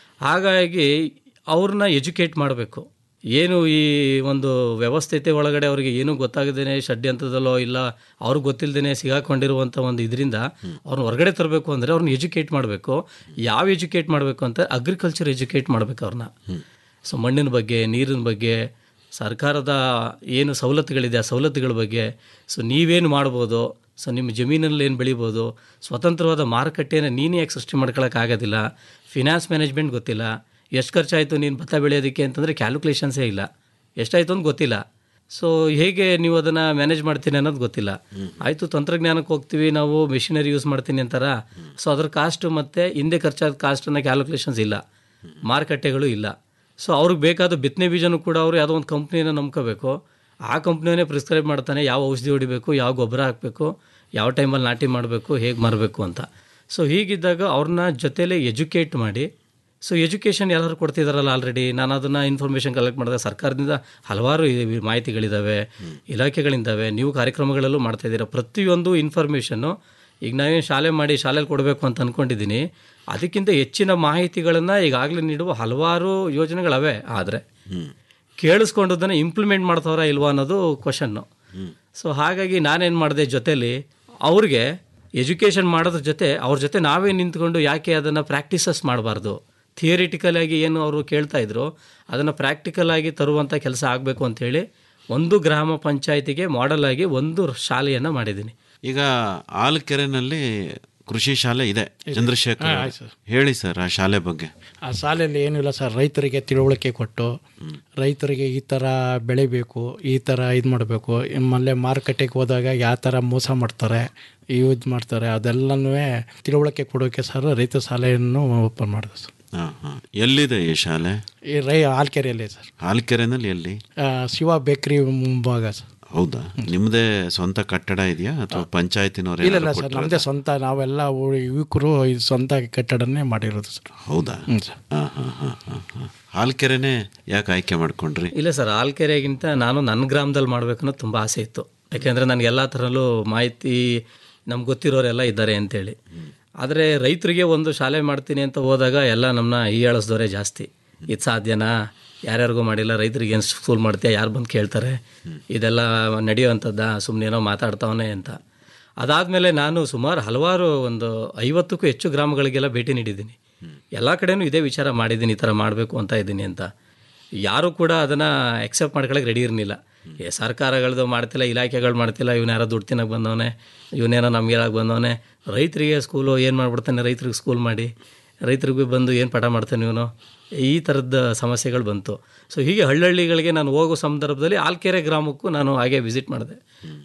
ಹಾಗಾಗಿ ಅವ್ರನ್ನ ಎಜುಕೇಟ್ ಮಾಡಬೇಕು ಏನು ಈ ಒಂದು ವ್ಯವಸ್ಥಿತೆ ಒಳಗಡೆ ಅವರಿಗೆ ಏನೂ ಗೊತ್ತಾಗದೇನೆ ಷಡ್ಯಂತ್ರದಲ್ಲೋ ಇಲ್ಲ ಅವ್ರಿಗೆ ಗೊತ್ತಿಲ್ಲದೇ ಸಿಗಾಕೊಂಡಿರುವಂಥ ಒಂದು ಇದರಿಂದ ಅವ್ರನ್ನ ಹೊರಗಡೆ ತರಬೇಕು ಅಂದರೆ ಅವ್ರನ್ನ ಎಜುಕೇಟ್ ಮಾಡಬೇಕು ಯಾವ ಎಜುಕೇಟ್ ಮಾಡಬೇಕು ಅಂತ ಅಗ್ರಿಕಲ್ಚರ್ ಎಜುಕೇಟ್ ಮಾಡಬೇಕು ಅವ್ರನ್ನ ಸೊ ಮಣ್ಣಿನ ಬಗ್ಗೆ ನೀರಿನ ಬಗ್ಗೆ ಸರ್ಕಾರದ ಏನು ಸವಲತ್ತುಗಳಿದೆ ಆ ಸವಲತ್ತುಗಳ ಬಗ್ಗೆ ಸೊ ನೀವೇನು ಮಾಡ್ಬೋದು ಸೊ ನಿಮ್ಮ ಜಮೀನಲ್ಲಿ ಏನು ಬೆಳಿಬೋದು ಸ್ವತಂತ್ರವಾದ ಮಾರುಕಟ್ಟೆಯನ್ನು ನೀನೇ ಯಾಕೆ ಸೃಷ್ಟಿ ಮಾಡ್ಕೊಳಕ್ಕಾಗೋದಿಲ್ಲ ಫಿನಾನ್ಸ್ ಮ್ಯಾನೇಜ್ಮೆಂಟ್ ಗೊತ್ತಿಲ್ಲ ಎಷ್ಟು ಖರ್ಚಾಯಿತು ನೀನು ಭತ್ತ ಬೆಳೆಯೋದಕ್ಕೆ ಅಂತಂದರೆ ಕ್ಯಾಲ್ಕುಲೇಷನ್ಸೇ ಇಲ್ಲ ಎಷ್ಟಾಯಿತು ಅಂತ ಗೊತ್ತಿಲ್ಲ ಸೊ ಹೇಗೆ ನೀವು ಅದನ್ನು ಮ್ಯಾನೇಜ್ ಮಾಡ್ತೀನಿ ಅನ್ನೋದು ಗೊತ್ತಿಲ್ಲ ಆಯಿತು ತಂತ್ರಜ್ಞಾನಕ್ಕೆ ಹೋಗ್ತೀವಿ ನಾವು ಮೆಷಿನರಿ ಯೂಸ್ ಮಾಡ್ತೀನಿ ಅಂತಾರ ಸೊ ಅದ್ರ ಕಾಸ್ಟು ಮತ್ತು ಹಿಂದೆ ಖರ್ಚಾದ ಕಾಸ್ಟನ್ನು ಕ್ಯಾಲ್ಕುಲೇಷನ್ಸ್ ಇಲ್ಲ ಮಾರುಕಟ್ಟೆಗಳು ಇಲ್ಲ ಸೊ ಅವ್ರಿಗೆ ಬೇಕಾದ ಬಿತ್ತನೆ ಬೀಜನೂ ಕೂಡ ಅವರು ಯಾವುದೋ ಒಂದು ಕಂಪ್ನಿನ ನಂಬ್ಕೋಬೇಕು ಆ ಕಂಪ್ನಿಯೇ ಪ್ರಿಸ್ಕ್ರೈಬ್ ಮಾಡ್ತಾನೆ ಯಾವ ಔಷಧಿ ಹೊಡಿಬೇಕು ಯಾವ ಗೊಬ್ಬರ ಹಾಕಬೇಕು ಯಾವ ಟೈಮಲ್ಲಿ ನಾಟಿ ಮಾಡಬೇಕು ಹೇಗೆ ಮಾರಬೇಕು ಅಂತ ಸೊ ಹೀಗಿದ್ದಾಗ ಅವ್ರನ್ನ ಜೊತೆಲೇ ಎಜುಕೇಟ್ ಮಾಡಿ ಸೊ ಎಜುಕೇಷನ್ ಎಲ್ಲರೂ ಕೊಡ್ತಿದ್ದಾರಲ್ಲ ಆಲ್ರೆಡಿ ನಾನು ಅದನ್ನು ಇನ್ಫಾರ್ಮೇಷನ್ ಕಲೆಕ್ಟ್ ಮಾಡಿದಾಗ ಸರ್ಕಾರದಿಂದ ಹಲವಾರು ಈ ಮಾಹಿತಿಗಳಿದ್ದಾವೆ ಇಲಾಖೆಗಳಿದ್ದಾವೆ ನೀವು ಕಾರ್ಯಕ್ರಮಗಳಲ್ಲೂ ಮಾಡ್ತಾ ಇದ್ದೀರಾ ಪ್ರತಿಯೊಂದು ಇನ್ಫಾರ್ಮೇಷನ್ನು ಈಗ ನಾವೇನು ಶಾಲೆ ಮಾಡಿ ಶಾಲೆಯಲ್ಲಿ ಕೊಡಬೇಕು ಅಂತ ಅಂದ್ಕೊಂಡಿದ್ದೀನಿ ಅದಕ್ಕಿಂತ ಹೆಚ್ಚಿನ ಮಾಹಿತಿಗಳನ್ನು ಈಗಾಗಲೇ ನೀಡುವ ಹಲವಾರು ಯೋಜನೆಗಳವೆ ಆದರೆ ಕೇಳಿಸ್ಕೊಂಡದನ್ನು ಇಂಪ್ಲಿಮೆಂಟ್ ಮಾಡ್ತಾವ್ರ ಇಲ್ವಾ ಅನ್ನೋದು ಕ್ವಶನ್ನು ಸೊ ಹಾಗಾಗಿ ನಾನೇನು ಮಾಡಿದೆ ಜೊತೇಲಿ ಅವ್ರಿಗೆ ಎಜುಕೇಷನ್ ಮಾಡೋದ್ರ ಜೊತೆ ಅವ್ರ ಜೊತೆ ನಾವೇ ನಿಂತ್ಕೊಂಡು ಯಾಕೆ ಅದನ್ನು ಪ್ರಾಕ್ಟೀಸಸ್ ಮಾಡಬಾರ್ದು ಥಿಯರಿಟಿಕಲ್ ಆಗಿ ಏನು ಅವರು ಕೇಳ್ತಾ ಇದ್ರು ಅದನ್ನು ಪ್ರಾಕ್ಟಿಕಲ್ ಆಗಿ ತರುವಂಥ ಕೆಲಸ ಆಗಬೇಕು ಅಂಥೇಳಿ ಒಂದು ಗ್ರಾಮ ಪಂಚಾಯತಿಗೆ ಮಾಡೆಲ್ ಆಗಿ ಒಂದು ಶಾಲೆಯನ್ನು ಮಾಡಿದ್ದೀನಿ ಈಗ ಆಲ್ಕೆರೆನಲ್ಲಿ ಕೃಷಿ ಶಾಲೆ ಇದೆ ಚಂದ್ರಶೇಖರ್ ಹಾ, ಅವರೇ. ಆಯ್ತು ಸರ್. ಹೇಳಿ ಸರ್ ಆ ಶಾಲೆ ಬಗ್ಗೆ ಆ ಶಾಲೆಯಲ್ಲಿ ಏನಿಲ್ಲ ಸರ್ ರೈತರಿಗೆ ತಿಳುವಳಿಕೆ ಕೊಟ್ಟು ರೈತರಿಗೆ ಈ ಥರ ಬೆಳಿಬೇಕು ಈ ಥರ ಇದು ಮಾಡಬೇಕು ಆಮೇಲೆ ಮಾರುಕಟ್ಟೆಗೆ ಹೋದಾಗ ಯಾವ ಥರ ಮೋಸ ಮಾಡ್ತಾರೆ ಯೂಸ್ ಮಾಡ್ತಾರೆ ಅದೆಲ್ಲನೂ ತಿಳುವಳಿಕೆ ಕೊಡೋಕ್ಕೆ ಸರ್ ರೈತ ಶಾಲೆಯನ್ನು ಓಪನ್ ಮಾಡಿದೆ ಸರ್ ಹಾಂ ಹಾಂ ಎಲ್ಲಿದೆ ಈ ಶಾಲೆ ಈ ರೈ ಆಲ್ಕೆರೆಯಲ್ಲಿ ಸರ್ ಆಲ್ಕೆರೆನಲ್ಲಿ ಎಲ್ಲಿ ಆ, ಶಿವ ಬೇಕ್ರಿ ಮುಂಭಾಗ ಸರ್ ಹೌದಾ ನಿಮ್ಮದೇ ಸ್ವಂತ ಕಟ್ಟಡ ಇದೆಯಾ ಅಥವಾ ಪಂಚಾಯತಿನವ್ರು ಇಲ್ಲ ಇಲ್ಲ ಏನಾದ್ರು ಸರ್ ಕೊಟ್ರಾ? ನಮ್ಮದೇ ಸ್ವಂತ ನಾವೆಲ್ಲ ಊ- ಯುವಕರು ಇದು ಸ್ವಂತ ಕಟ್ಟಡನೇ ಮಾಡಿರೋದು ಸರ್ ಹೌದಾ ಹ್ಞೂ ಸರ್ ಹಾಂ ಹಾಂ ಹಾಂ ಹಾಂ ಹಾಂ ಹಾಲ್ಕೆರೆನೇ ಯಾಕೆ ಆಯ್ಕೆ ಮಾಡ್ಕೊಂಡ್ರಿ ಇಲ್ಲ ಸರ್ ಆಲ್ಕೆರೆಗಿಂತ ನಾನು ನನ್ನ ಗ್ರಾಮದಲ್ಲಿ ಮಾಡಬೇಕು ಅನ್ನೋದು ತುಂಬ ಆಸೆ ಇತ್ತು ಯಾಕೆಂದರೆ ನನಗೆ ಎಲ್ಲ ಥರಲ್ಲೂ ಮಾಹಿತಿ ನಮ್ಗೆ ಗೊತ್ತಿರೋರೆಲ್ಲ ಇದ್ದಾರೆ ಅಂತೇಳಿ ಆದರೆ ರೈತರಿಗೆ ಒಂದು ಶಾಲೆ ಮಾಡ್ತೀನಿ ಅಂತ ಹೋದಾಗ ಎಲ್ಲ ನಮ್ಮನ್ನ ಹೀಯಾಳಿಸ್ದವರೇ ಜಾಸ್ತಿ ಇದು ಸಾಧ್ಯನಾ ಯಾರ್ಯಾರಿಗೂ ಮಾಡಿಲ್ಲ ರೈತರಿಗೆ ಏನು ಸ್ಕೂಲ್ ಮಾಡ್ತೀಯ ಯಾರು ಬಂದು ಕೇಳ್ತಾರೆ ಇದೆಲ್ಲ ನಡೆಯುವಂಥದ್ದ ಸುಮ್ಮನೆ ಏನೋ ಮಾತಾಡ್ತಾವನೆ ಅಂತ ಅದಾದಮೇಲೆ ನಾನು ಸುಮಾರು ಹಲವಾರು ಒಂದು ಐವತ್ತಕ್ಕೂ ಹೆಚ್ಚು ಗ್ರಾಮಗಳಿಗೆಲ್ಲ ಭೇಟಿ ನೀಡಿದ್ದೀನಿ ಎಲ್ಲ ಕಡೆನೂ ಇದೇ ವಿಚಾರ ಮಾಡಿದ್ದೀನಿ ಈ ಥರ ಮಾಡಬೇಕು ಅಂತ ಇದ್ದೀನಿ ಅಂತ ಯಾರೂ ಕೂಡ ಅದನ್ನು ಎಕ್ಸೆಪ್ಟ್ ಮಾಡ್ಕೊಳಕ್ಕೆ ರೆಡಿ ಇರಲಿಲ್ಲ ಏ ಸರ್ಕಾರಗಳದ್ದು ಮಾಡ್ತಿಲ್ಲ ಇಲಾಖೆಗಳು ಮಾಡ್ತಿಲ್ಲ ಇವನು ಯಾರೋ ದುಡ್ಡು ತಿನ್ನಕ್ಕೆ ಬಂದವನೆ ಇವನೇನೋ ನಮ್ಗೆ ಹೇಳಕ್ಕೆ ಬಂದವನೆ ರೈತರಿಗೆ ಸ್ಕೂಲು ಏನು ಮಾಡ್ಬಿಡ್ತಾನೆ ರೈತರಿಗೆ ಸ್ಕೂಲ್ ಮಾಡಿ ರೈತರಿಗೂ ಬಂದು ಏನು ಪಾಠ ಮಾಡ್ತಾನೆ ಇವನು ಈ ಥರದ ಸಮಸ್ಯೆಗಳು ಬಂತು ಸೊ ಹೀಗೆ ಹಳ್ಳಹಳ್ಳಿಗಳಿಗೆ ನಾನು ಹೋಗೋ ಸಂದರ್ಭದಲ್ಲಿ ಆಲ್ಕೆರೆ ಗ್ರಾಮಕ್ಕೂ ನಾನು ಹಾಗೆ ವಿಸಿಟ್ ಮಾಡಿದೆ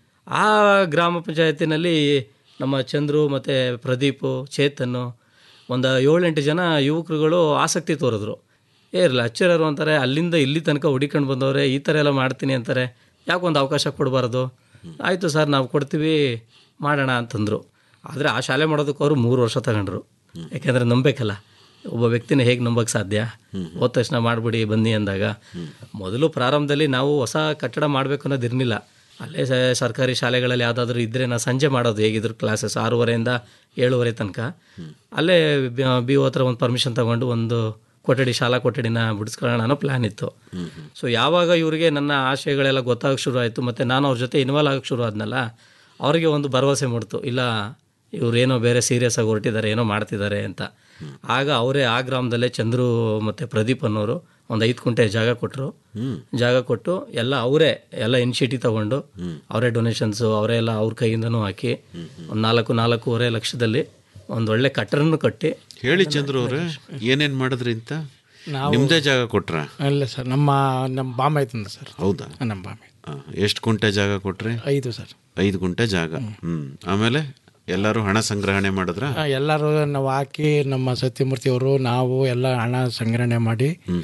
ಆ ಗ್ರಾಮ ಪಂಚಾಯತಿನಲ್ಲಿ ನಮ್ಮ ಚಂದ್ರು ಮತ್ತು ಪ್ರದೀಪು ಚೇತನ್ನು ಒಂದು ಏಳೆಂಟು ಜನ ಯುವಕರುಗಳು ಆಸಕ್ತಿ ತೋರಿದ್ರು ಏ ಇರಲ್ಲ ಅಚ್ಚರರು ಅಂತಾರೆ ಅಲ್ಲಿಂದ ಇಲ್ಲಿ ತನಕ ಹುಡಿಕೊಂಡು ಬಂದವ್ರೆ ಈ ಥರ ಎಲ್ಲ ಮಾಡ್ತೀನಿ ಅಂತಾರೆ ಯಾಕೆ ಒಂದು ಅವಕಾಶ ಕೊಡಬಾರ್ದು ಆಯಿತು ಸರ್ ನಾವು ಕೊಡ್ತೀವಿ ಮಾಡೋಣ ಅಂತಂದರು ಆದರೆ ಆ ಶಾಲೆ ಮಾಡೋದಕ್ಕೆ ಅವರು ಮೂರು ವರ್ಷ ತಗೊಂಡ್ರು ಯಾಕೆಂದರೆ ನಂಬೇಕಲ್ಲ ಒಬ್ಬ ವ್ಯಕ್ತಿನ ಹೇಗೆ ನಂಬಕ್ಕೆ ಸಾಧ್ಯ ಹೋದ ತಕ್ಷಣ ಮಾಡಿಬಿಡಿ ಬನ್ನಿ ಅಂದಾಗ ಮೊದಲು ಪ್ರಾರಂಭದಲ್ಲಿ ನಾವು ಹೊಸ ಕಟ್ಟಡ ಮಾಡಬೇಕು ಅನ್ನೋದು ಇರಲಿಲ್ಲ ಅಲ್ಲೇ ಸ- ಸರ್ಕಾರಿ ಶಾಲೆಗಳಲ್ಲಿ ಯಾವುದಾದ್ರೂ ಇದ್ದರೆ ನಾವು ಸಂಜೆ ಮಾಡೋದು ಹೇಗಿದ್ರು ಕ್ಲಾಸಸ್ ಆರೂವರೆಯಿಂದ ಏಳುವರೆ ತನಕ ಅಲ್ಲೇ ಬಿ ಓ ಹತ್ರ ಒಂದು ಪರ್ಮಿಷನ್ ತಗೊಂಡು ಒಂದು ಕೊಠಡಿ ಶಾಲಾ ಕೊಠಡಿನ ಬಿಡಿಸ್ಕೊಳ್ಳೋಣ ಅನ್ನೋ ಪ್ಲ್ಯಾನ್ ಇತ್ತು ಸೊ ಯಾವಾಗ ಇವರಿಗೆ ನನ್ನ ಆಶಯಗಳೆಲ್ಲ ಗೊತ್ತಾಗಕ್ಕೆ ಶುರು ಆಯಿತು ಮತ್ತು ನಾನು ಅವ್ರ ಜೊತೆ ಇನ್ವಾಲ್ವ್ ಆಗಕ್ಕೆ ಶುರು ಆದ್ನಲ್ಲ ಅವರಿಗೆ ಒಂದು ಭರವಸೆ ಮೂಡ್ತು ಇಲ್ಲ ಇವರೇನೋ ಬೇರೆ ಸೀರಿಯಸ್ ಆಗಿ ಹೊರಟಿದ್ದಾರೆ ಏನೋ ಮಾಡ್ತಿದ್ದಾರೆ ಅಂತ ಆಗ ಅವರೇ ಆ ಗ್ರಾಮದಲ್ಲೇ ಚಂದ್ರು ಮತ್ತು ಪ್ರದೀಪ್ ಅನ್ನೋರು ಒಂದು ಐದು ಕುಂಟೆ ಜಾಗ ಕೊಟ್ಟರು ಜಾಗ ಕೊಟ್ಟು ಎಲ್ಲ ಅವರೇ ಎಲ್ಲ ಇನಿಷಿಯೇಟಿವ್ ತಗೊಂಡು ಅವರೇ ಡೊನೇಷನ್ಸು ಅವರೇ ಎಲ್ಲ ಅವ್ರ ಕೈಯಿಂದನೂ ಹಾಕಿ ಒಂದು ನಾಲ್ಕು ನಾಲ್ಕೂವರೆ ಲಕ್ಷದಲ್ಲಿ ಒಂದು ಒಳ್ಳೆ ಕಟ್ಟಡನ್ನು ಕಟ್ಟಿ ಹೇಳಿ ಚಂದ್ರು ಅವ್ರೆ ಏನೇನ್ ಮಾಡಿದ್ರಿ ಅಂತ ನಿಮ್ದೇ ಜಾಗ ಕೊಟ್ರ ಇಲ್ಲ ಸರ್ ನಮ್ಮ ನಮ್ಮ ಬಾಂಬೆ ಐತಂದ ಸರ್ ಹೌದಾ ನಮ್ಮ ಬಾಂಬೆ ಎಷ್ಟು ಗುಂಟೆ ಜಾಗ ಕೊಟ್ರಿ ಐದು ಸರ್ ಐದು ಗುಂಟೆ ಜಾಗ ಹ್ಮ್ ಆಮೇಲೆ ಎಲ್ಲರೂ ಹಣ ಸಂಗ್ರಹಣೆ ಮಾಡಿದ್ರ ಆ, ಎಲ್ಲರೂ ನಾವು ಹಾಕಿ ನಮ್ಮ ಸತ್ಯಮೂರ್ತಿ ಅವರು ನಾವು ಎಲ್ಲ ಹಣ ಸಂಗ್ರಹಣೆ ಮಾಡಿ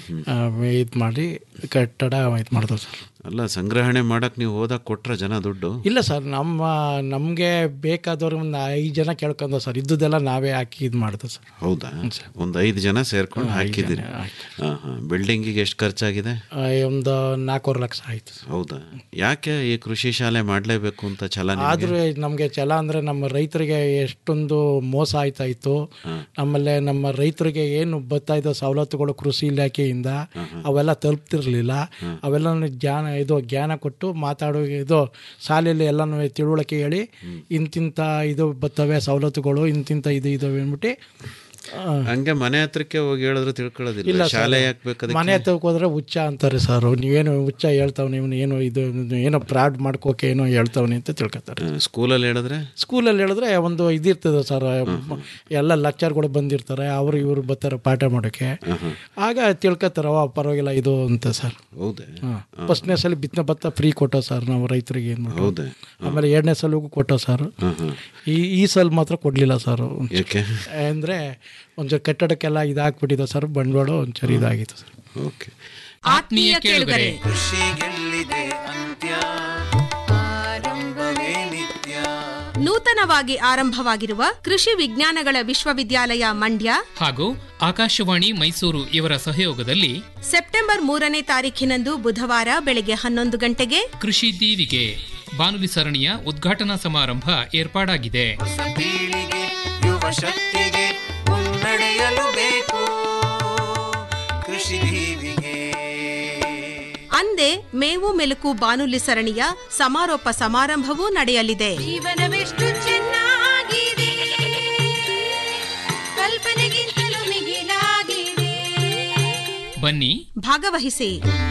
ಇದು ಮಾಡಿ ಕಟ್ಟಡ ಇದು ಮಾಡಿದೆವು ಸರ್ ಅಲ್ಲ ಸಂಗ್ರಹಣೆ ಮಾಡಕ್ ನೀವು ಹೋದಾಗ ಕೊಟ್ರ ಜನ ದುಡ್ಡು ಇಲ್ಲ ಸರ್ ನಮ್ಮ ನಮಗೆ ಬೇಕಾದವ್ರು ಒಂದು ಐದು ಜನ ಕೇಳ್ಕೊಂಡ ಸರ್ ಇದ್ದುದೆಲ್ಲ ನಾವೇ ಹಾಕಿ ಇದು ಮಾಡಿದ್ವು ಸರ್ ಹೌದಾ ಒಂದ್ ಐದು ಜನ ಸೇರ್ಕೊಂಡು ಹಾಕಿದಿರಿ ಹಾ ಹಾ ಬಿಲ್ಡಿಂಗಿಗೆ ಎಷ್ಟು ಖರ್ಚಾಗಿದೆ ಆ, ಒಂದು ನಾಲ್ಕೂವರೆ ಲಕ್ಷ ಆಯಿತು ಹೌದಾ ಯಾಕೆ ಈ ಕೃಷಿ ಶಾಲೆ ಮಾಡ್ಲೇಬೇಕು ಅಂತ ಛಲ ನಿಮ್ಗೆ? ಆದರೂ ನಮಗೆ ಛಲ ಅಂದರೆ ನಮ್ಮ ರೈತರಿಗೆ ಎಷ್ಟೊಂದು ಮೋಸ ಆಯ್ತಾ ಇತ್ತು ಆಮೇಲೆ ನಮ್ಮ ರೈತರಿಗೆ ಏನು ಬರ್ತಾ ಇದ್ದ ಸವಲತ್ತುಗಳು ಕೃಷಿ ಇಲಾಖೆಯಿಂದ ಅವೆಲ್ಲ ತಲುಪ್ತಿರ್ಲಿಲ್ಲ ಅವೆಲ್ಲ ಜ್ಞಾನ ಇದು ಜ್ಞಾನ ಕೊಟ್ಟು ಮಾತಾಡೋ ಇದು ಶಾಲೆಯಲ್ಲಿ ಎಲ್ಲನೂ ತಿಳುವಳಿಕೆ ಹೇಳಿ ಇಂತಿಂಥ ಇದು ಬರ್ತವೆ ಸವಲತ್ತುಗಳು ಇಂತಿಂಥ ಇದು ಇದಾವೆ ಅಂದ್ಬಿಟ್ಟು ಆ, ಹಂಗೆ ಮನೆ ಹತ್ರಕ್ಕೆ ಹೋಗಿ ಹೇಳಿದ್ರೆ ತಿಳ್ಕೊಳ್ಳೋದಿಲ್ಲ ಇಲ್ಲ ಸರ್. ಶಾಲೆ ಯಾಕೆ ಬೇಕು ಮನೆ ಹತ್ರಕ್ಕೆ ಹೋದ್ರೆ ಹುಚ್ಚ ಅಂತಾರೆ ಸರ್ ನೀವೇನು ಹುಚ್ಚ ಹೇಳ್ತಾವ್ ನೀವು ಏನು ಇದು ಇದು ಏನೋ ಫ್ರಾಡ್ ಮಾಡ್ಕೋಕೆ ಏನೋ ಹೇಳ್ತಾವನಿ ಅಂತ ತಿಳ್ಕೊತಾರೆ ಸ್ಕೂಲಲ್ಲಿ ಹೇಳಿದ್ರೆ ಸ್ಕೂಲಲ್ಲಿ ಹೇಳಿದ್ರೆ ಒಂದು ಇದಿರ್ತದೆ ಸರ್ ಎಲ್ಲ ಲೆಕ್ಚರ್ಗಳು ಬಂದಿರ್ತಾರೆ ಅವರು ಇವರು ಬರ್ತಾರೆ ಪಾಠ ಮಾಡೋಕ್ಕೆ ಆಗ ತಿಳ್ಕೊತಾರೆ ಅವ ಪರವಾಗಿಲ್ಲ ಇದು ಅಂತ ಸರ್ ಹೌದೇ ಫಸ್ಟ್ನೇ ಸಲ ಬಿತ್ತನೆ ಭತ್ತ ಫ್ರೀ ಕೊಟ್ಟೋ ಸರ್ ನಾವು ರೈತರಿಗೆ ಏನು ಹೌದೇ ಆಮೇಲೆ ಎರಡನೇ ಸಲಗೂ ಕೊಟ್ಟೋ ಸರ್ ಹಾ ಹಾ ಈ ಈ ಸಲ ಮಾತ್ರ ಕೊಡಲಿಲ್ಲ ಸರ್ ಯಾಕೆ ಅಂದರೆ ಒಂದು ಕಟ್ಟಡಕ್ಕೆಲ್ಲ ಇದಾಗ್ಬಿಟ್ಟಿದೆ ಸರ್ ಬಂಡವಾಳ ಒಂಚೂರು ಇದಾಗಿತ್ತು ಸರ್ ಓಕೆ ಆತ್ಮೀಯ ಕೇಳುಗರೆ ಕೃಷಿಗೆಲ್ಲಿದೆ ಅಂತ್ಯ ಆರಂಭವೇ ನಿತ್ಯ ನೂತನವಾಗಿ ಆರಂಭವಾಗಿರುವ ಕೃಷಿ ವಿಜ್ಞಾನಗಳ ವಿಶ್ವವಿದ್ಯಾಲಯ ಮಂಡ್ಯ ಹಾಗೂ ಆಕಾಶವಾಣಿ ಮೈಸೂರು ಇವರ ಸಹಯೋಗದಲ್ಲಿ ಸೆಪ್ಟೆಂಬರ್ ಮೂರನೇ ತಾರೀಖಿನಂದು ಬುಧವಾರ ಬೆಳಗ್ಗೆ ಹನ್ನೊಂದು ಗಂಟೆಗೆ ಕೃಷಿ ದೀವಿಗೆ ಬಾನುಲಿ ಸರಣಿಯ ಉದ್ಘಾಟನಾ ಸಮಾರಂಭ ಏರ್ಪಾಡಾಗಿದೆ ಹೊಸ ಪೀಳಿಗೆ ಯುವ ಶಕ್ತಿಗೆ ಮುನ್ನಡೆಯಲು ಬೇಕು ಕೃಷಿ ದೀವಿಗೆ ಅಂದೇ ಮೇವು ಮೆಲುಕು ಬಾನುಲಿ ಸರಣಿಯ ಸಮಾರೋಪ ಸಮಾರಂಭವೂ ನಡೆಯಲಿದೆ ಜೀವನವೆಷ್ಟು ಚೆನ್ನಾಗಿದೆ ಕಲ್ಪನೆಗಿಂತಲೂ ಮಿಗಿಲಾಗಿದೆ ಬನ್ನಿ ಭಾಗವಹಿಸಿ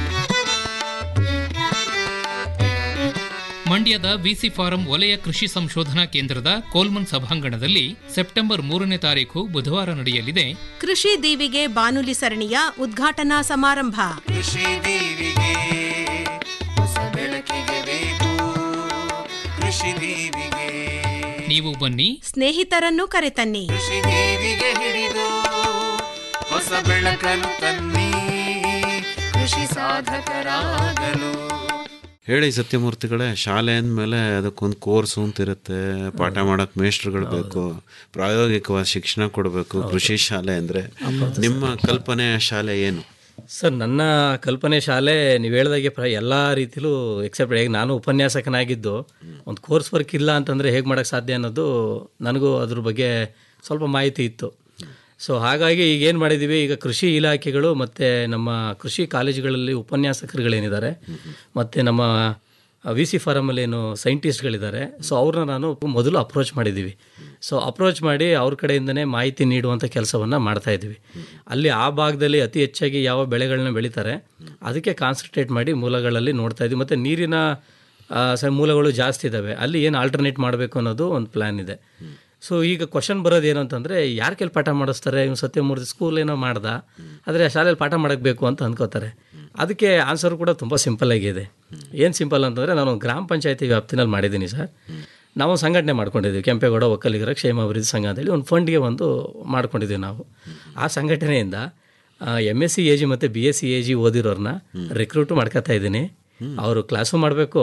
ಮಂಡ್ಯದ ವಿಸಿ ಫಾರಂ ವಲಯ ಕೃಷಿ ಸಂಶೋಧನಾ ಕೇಂದ್ರದ ಕೋಲ್ಮನ್ ಸಭಾಂಗಣದಲ್ಲಿ ಸೆಪ್ಟೆಂಬರ್ ಮೂರನೇ ತಾರೀಕು ಬುಧವಾರ ನಡೆಯಲಿದೆ ಕೃಷಿ ದೀವಿಗೆ ಬಾನುಲಿ ಸರಣಿಯ ಉದ್ಘಾಟನಾ ಸಮಾರಂಭ ಕೃಷಿ ದೀವಿಗೆ ಹೊಸ ಬೆಳಕಿಗೆ ಬೇಕು ಕೃಷಿ ದೀವಿಗೆ ನೀವು ಬನ್ನಿ ಸ್ನೇಹಿತರನ್ನು ಕರೆತನ್ನಿ ಕೃಷಿ ದೀವಿಗೆ ಹಿಡಿದು ಹೊಸ ಬೆಳಕನ್ನು ತನ್ನಿ ಕೃಷಿ ಸಾಧಕರಾಗಲು ಹೇಳಿ ಸತ್ಯಮೂರ್ತಿಗಳೇ ಶಾಲೆ ಅಂದಮೇಲೆ ಅದಕ್ಕೊಂದು ಕೋರ್ಸ್ ಅಂತ ಇರುತ್ತೆ ಪಾಠ ಮಾಡಕ್ ಮೇಷ್ಟ್ರುಗಳು ಬೇಕು ಪ್ರಾಯೋಗಿಕವಾದ ಶಿಕ್ಷಣ ಕೊಡಬೇಕು ಕೃಷಿ ಶಾಲೆ ಅಂದ್ರೆ ನಿಮ್ಮ ಕಲ್ಪನೆ ಶಾಲೆ ಏನು ಸರ್ ನನ್ನ ಕಲ್ಪನೆ ಶಾಲೆ ನೀವು ಹೇಳ್ದಾಗೆ ಪ್ರ ಎಲ್ಲ ರೀತಿಲೂ ಎಕ್ಸೆಪ್ಟ್ ಹೇಗೆ ನಾನು ಉಪನ್ಯಾಸಕನಾಗಿದ್ದು ಒಂದು ಕೋರ್ಸ್ ವರ್ಕ್ ಇಲ್ಲ ಅಂತಂದರೆ ಹೇಗೆ ಮಾಡೋಕ್ಕೆ ಸಾಧ್ಯ ಅನ್ನೋದು ನನಗೂ ಅದ್ರ ಬಗ್ಗೆ ಸ್ವಲ್ಪ ಮಾಹಿತಿ ಇತ್ತು ಸೊ ಹಾಗಾಗಿ ಈಗ ಏನು ಮಾಡಿದ್ದೀವಿ ಈಗ ಕೃಷಿ ಇಲಾಖೆಗಳು ಮತ್ತು ನಮ್ಮ ಕೃಷಿ ಕಾಲೇಜುಗಳಲ್ಲಿ ಉಪನ್ಯಾಸಕರುಗಳೇನಿದ್ದಾರೆ ಮತ್ತು ನಮ್ಮ ವಿ ಸಿ ಫಾರಮಲ್ಲಿ ಏನು ಸೈಂಟಿಸ್ಟ್ಗಳಿದ್ದಾರೆ ಸೊ ಅವ್ರನ್ನ ನಾನು ಮೊದಲು ಅಪ್ರೋಚ್ ಮಾಡಿದ್ದೀವಿ ಸೊ ಅಪ್ರೋಚ್ ಮಾಡಿ ಅವ್ರ ಕಡೆಯಿಂದನೇ ಮಾಹಿತಿ ನೀಡುವಂಥ ಕೆಲಸವನ್ನು ಮಾಡ್ತಾ ಇದ್ದೀವಿ ಅಲ್ಲಿ ಆ ಭಾಗದಲ್ಲಿ ಅತಿ ಹೆಚ್ಚಾಗಿ ಯಾವ ಬೆಳೆಗಳನ್ನ ಬೆಳೀತಾರೆ ಅದಕ್ಕೆ ಕಾನ್ಸಂಟ್ರೇಟ್ ಮಾಡಿ ಮೂಲಗಳಲ್ಲಿ ನೋಡ್ತಾ ಇದ್ದೀವಿ ಮತ್ತು ನೀರಿನ ಆ, ಸ ಮೂಲಗಳು ಜಾಸ್ತಿ ಇದ್ದಾವೆ ಅಲ್ಲಿ ಏನು ಆಲ್ಟರ್ನೇಟ್ ಮಾಡಬೇಕು ಅನ್ನೋದು ಒಂದು ಪ್ಲ್ಯಾನ್ ಇದೆ ಸೊ ಈಗ ಕ್ವಶನ್ ಬರೋದು ಏನು ಅಂತಂದರೆ ಯಾರ ಕೈಲಿ ಪಾಠ ಮಾಡಿಸ್ತಾರೆ ಇವ್ನು ಸತ್ಯಮೂರ್ತಿ ಸ್ಕೂಲ್ ಏನೋ ಮಾಡ್ದ ಆದರೆ ಆ ಶಾಲೆಯಲ್ಲಿ ಪಾಠ ಮಾಡಕ್ಕೆ ಬೇಕು ಅಂತ ಅನ್ಕೋತಾರೆ ಅದಕ್ಕೆ ಆನ್ಸರ್ ಕೂಡ ತುಂಬ ಸಿಂಪಲ್ ಆಗಿದೆ ಏನು ಸಿಂಪಲ್ ಅಂತಂದರೆ ನಾನು ಗ್ರಾಮ ಪಂಚಾಯತಿ ವ್ಯಾಪ್ತಿನಲ್ಲಿ ಮಾಡಿದ್ದೀನಿ ಸರ್ ನಾವು ಸಂಘಟನೆ ಮಾಡ್ಕೊಂಡಿದ್ದೀವಿ ಕೆಂಪೇಗೌಡ ಒಕ್ಕಲಿಗರ ಕ್ಷೇಮ ಅಭಿವೃದ್ಧಿ ಸಂಘ ಅಂತೇಳಿ ಒಂದು ಫಂಡ್ಗೆ ಒಂದು ಮಾಡ್ಕೊಂಡಿದ್ದೀವಿ ನಾವು ಆ ಸಂಘಟನೆಯಿಂದ M S C A G ಮತ್ತು B S C A G ಓದಿರೋರನ್ನ ರಿಕ್ರೂಟ್ ಮಾಡ್ಕೊತಾ ಇದ್ದೀನಿ ಅವರು ಕ್ಲಾಸು ಮಾಡಬೇಕು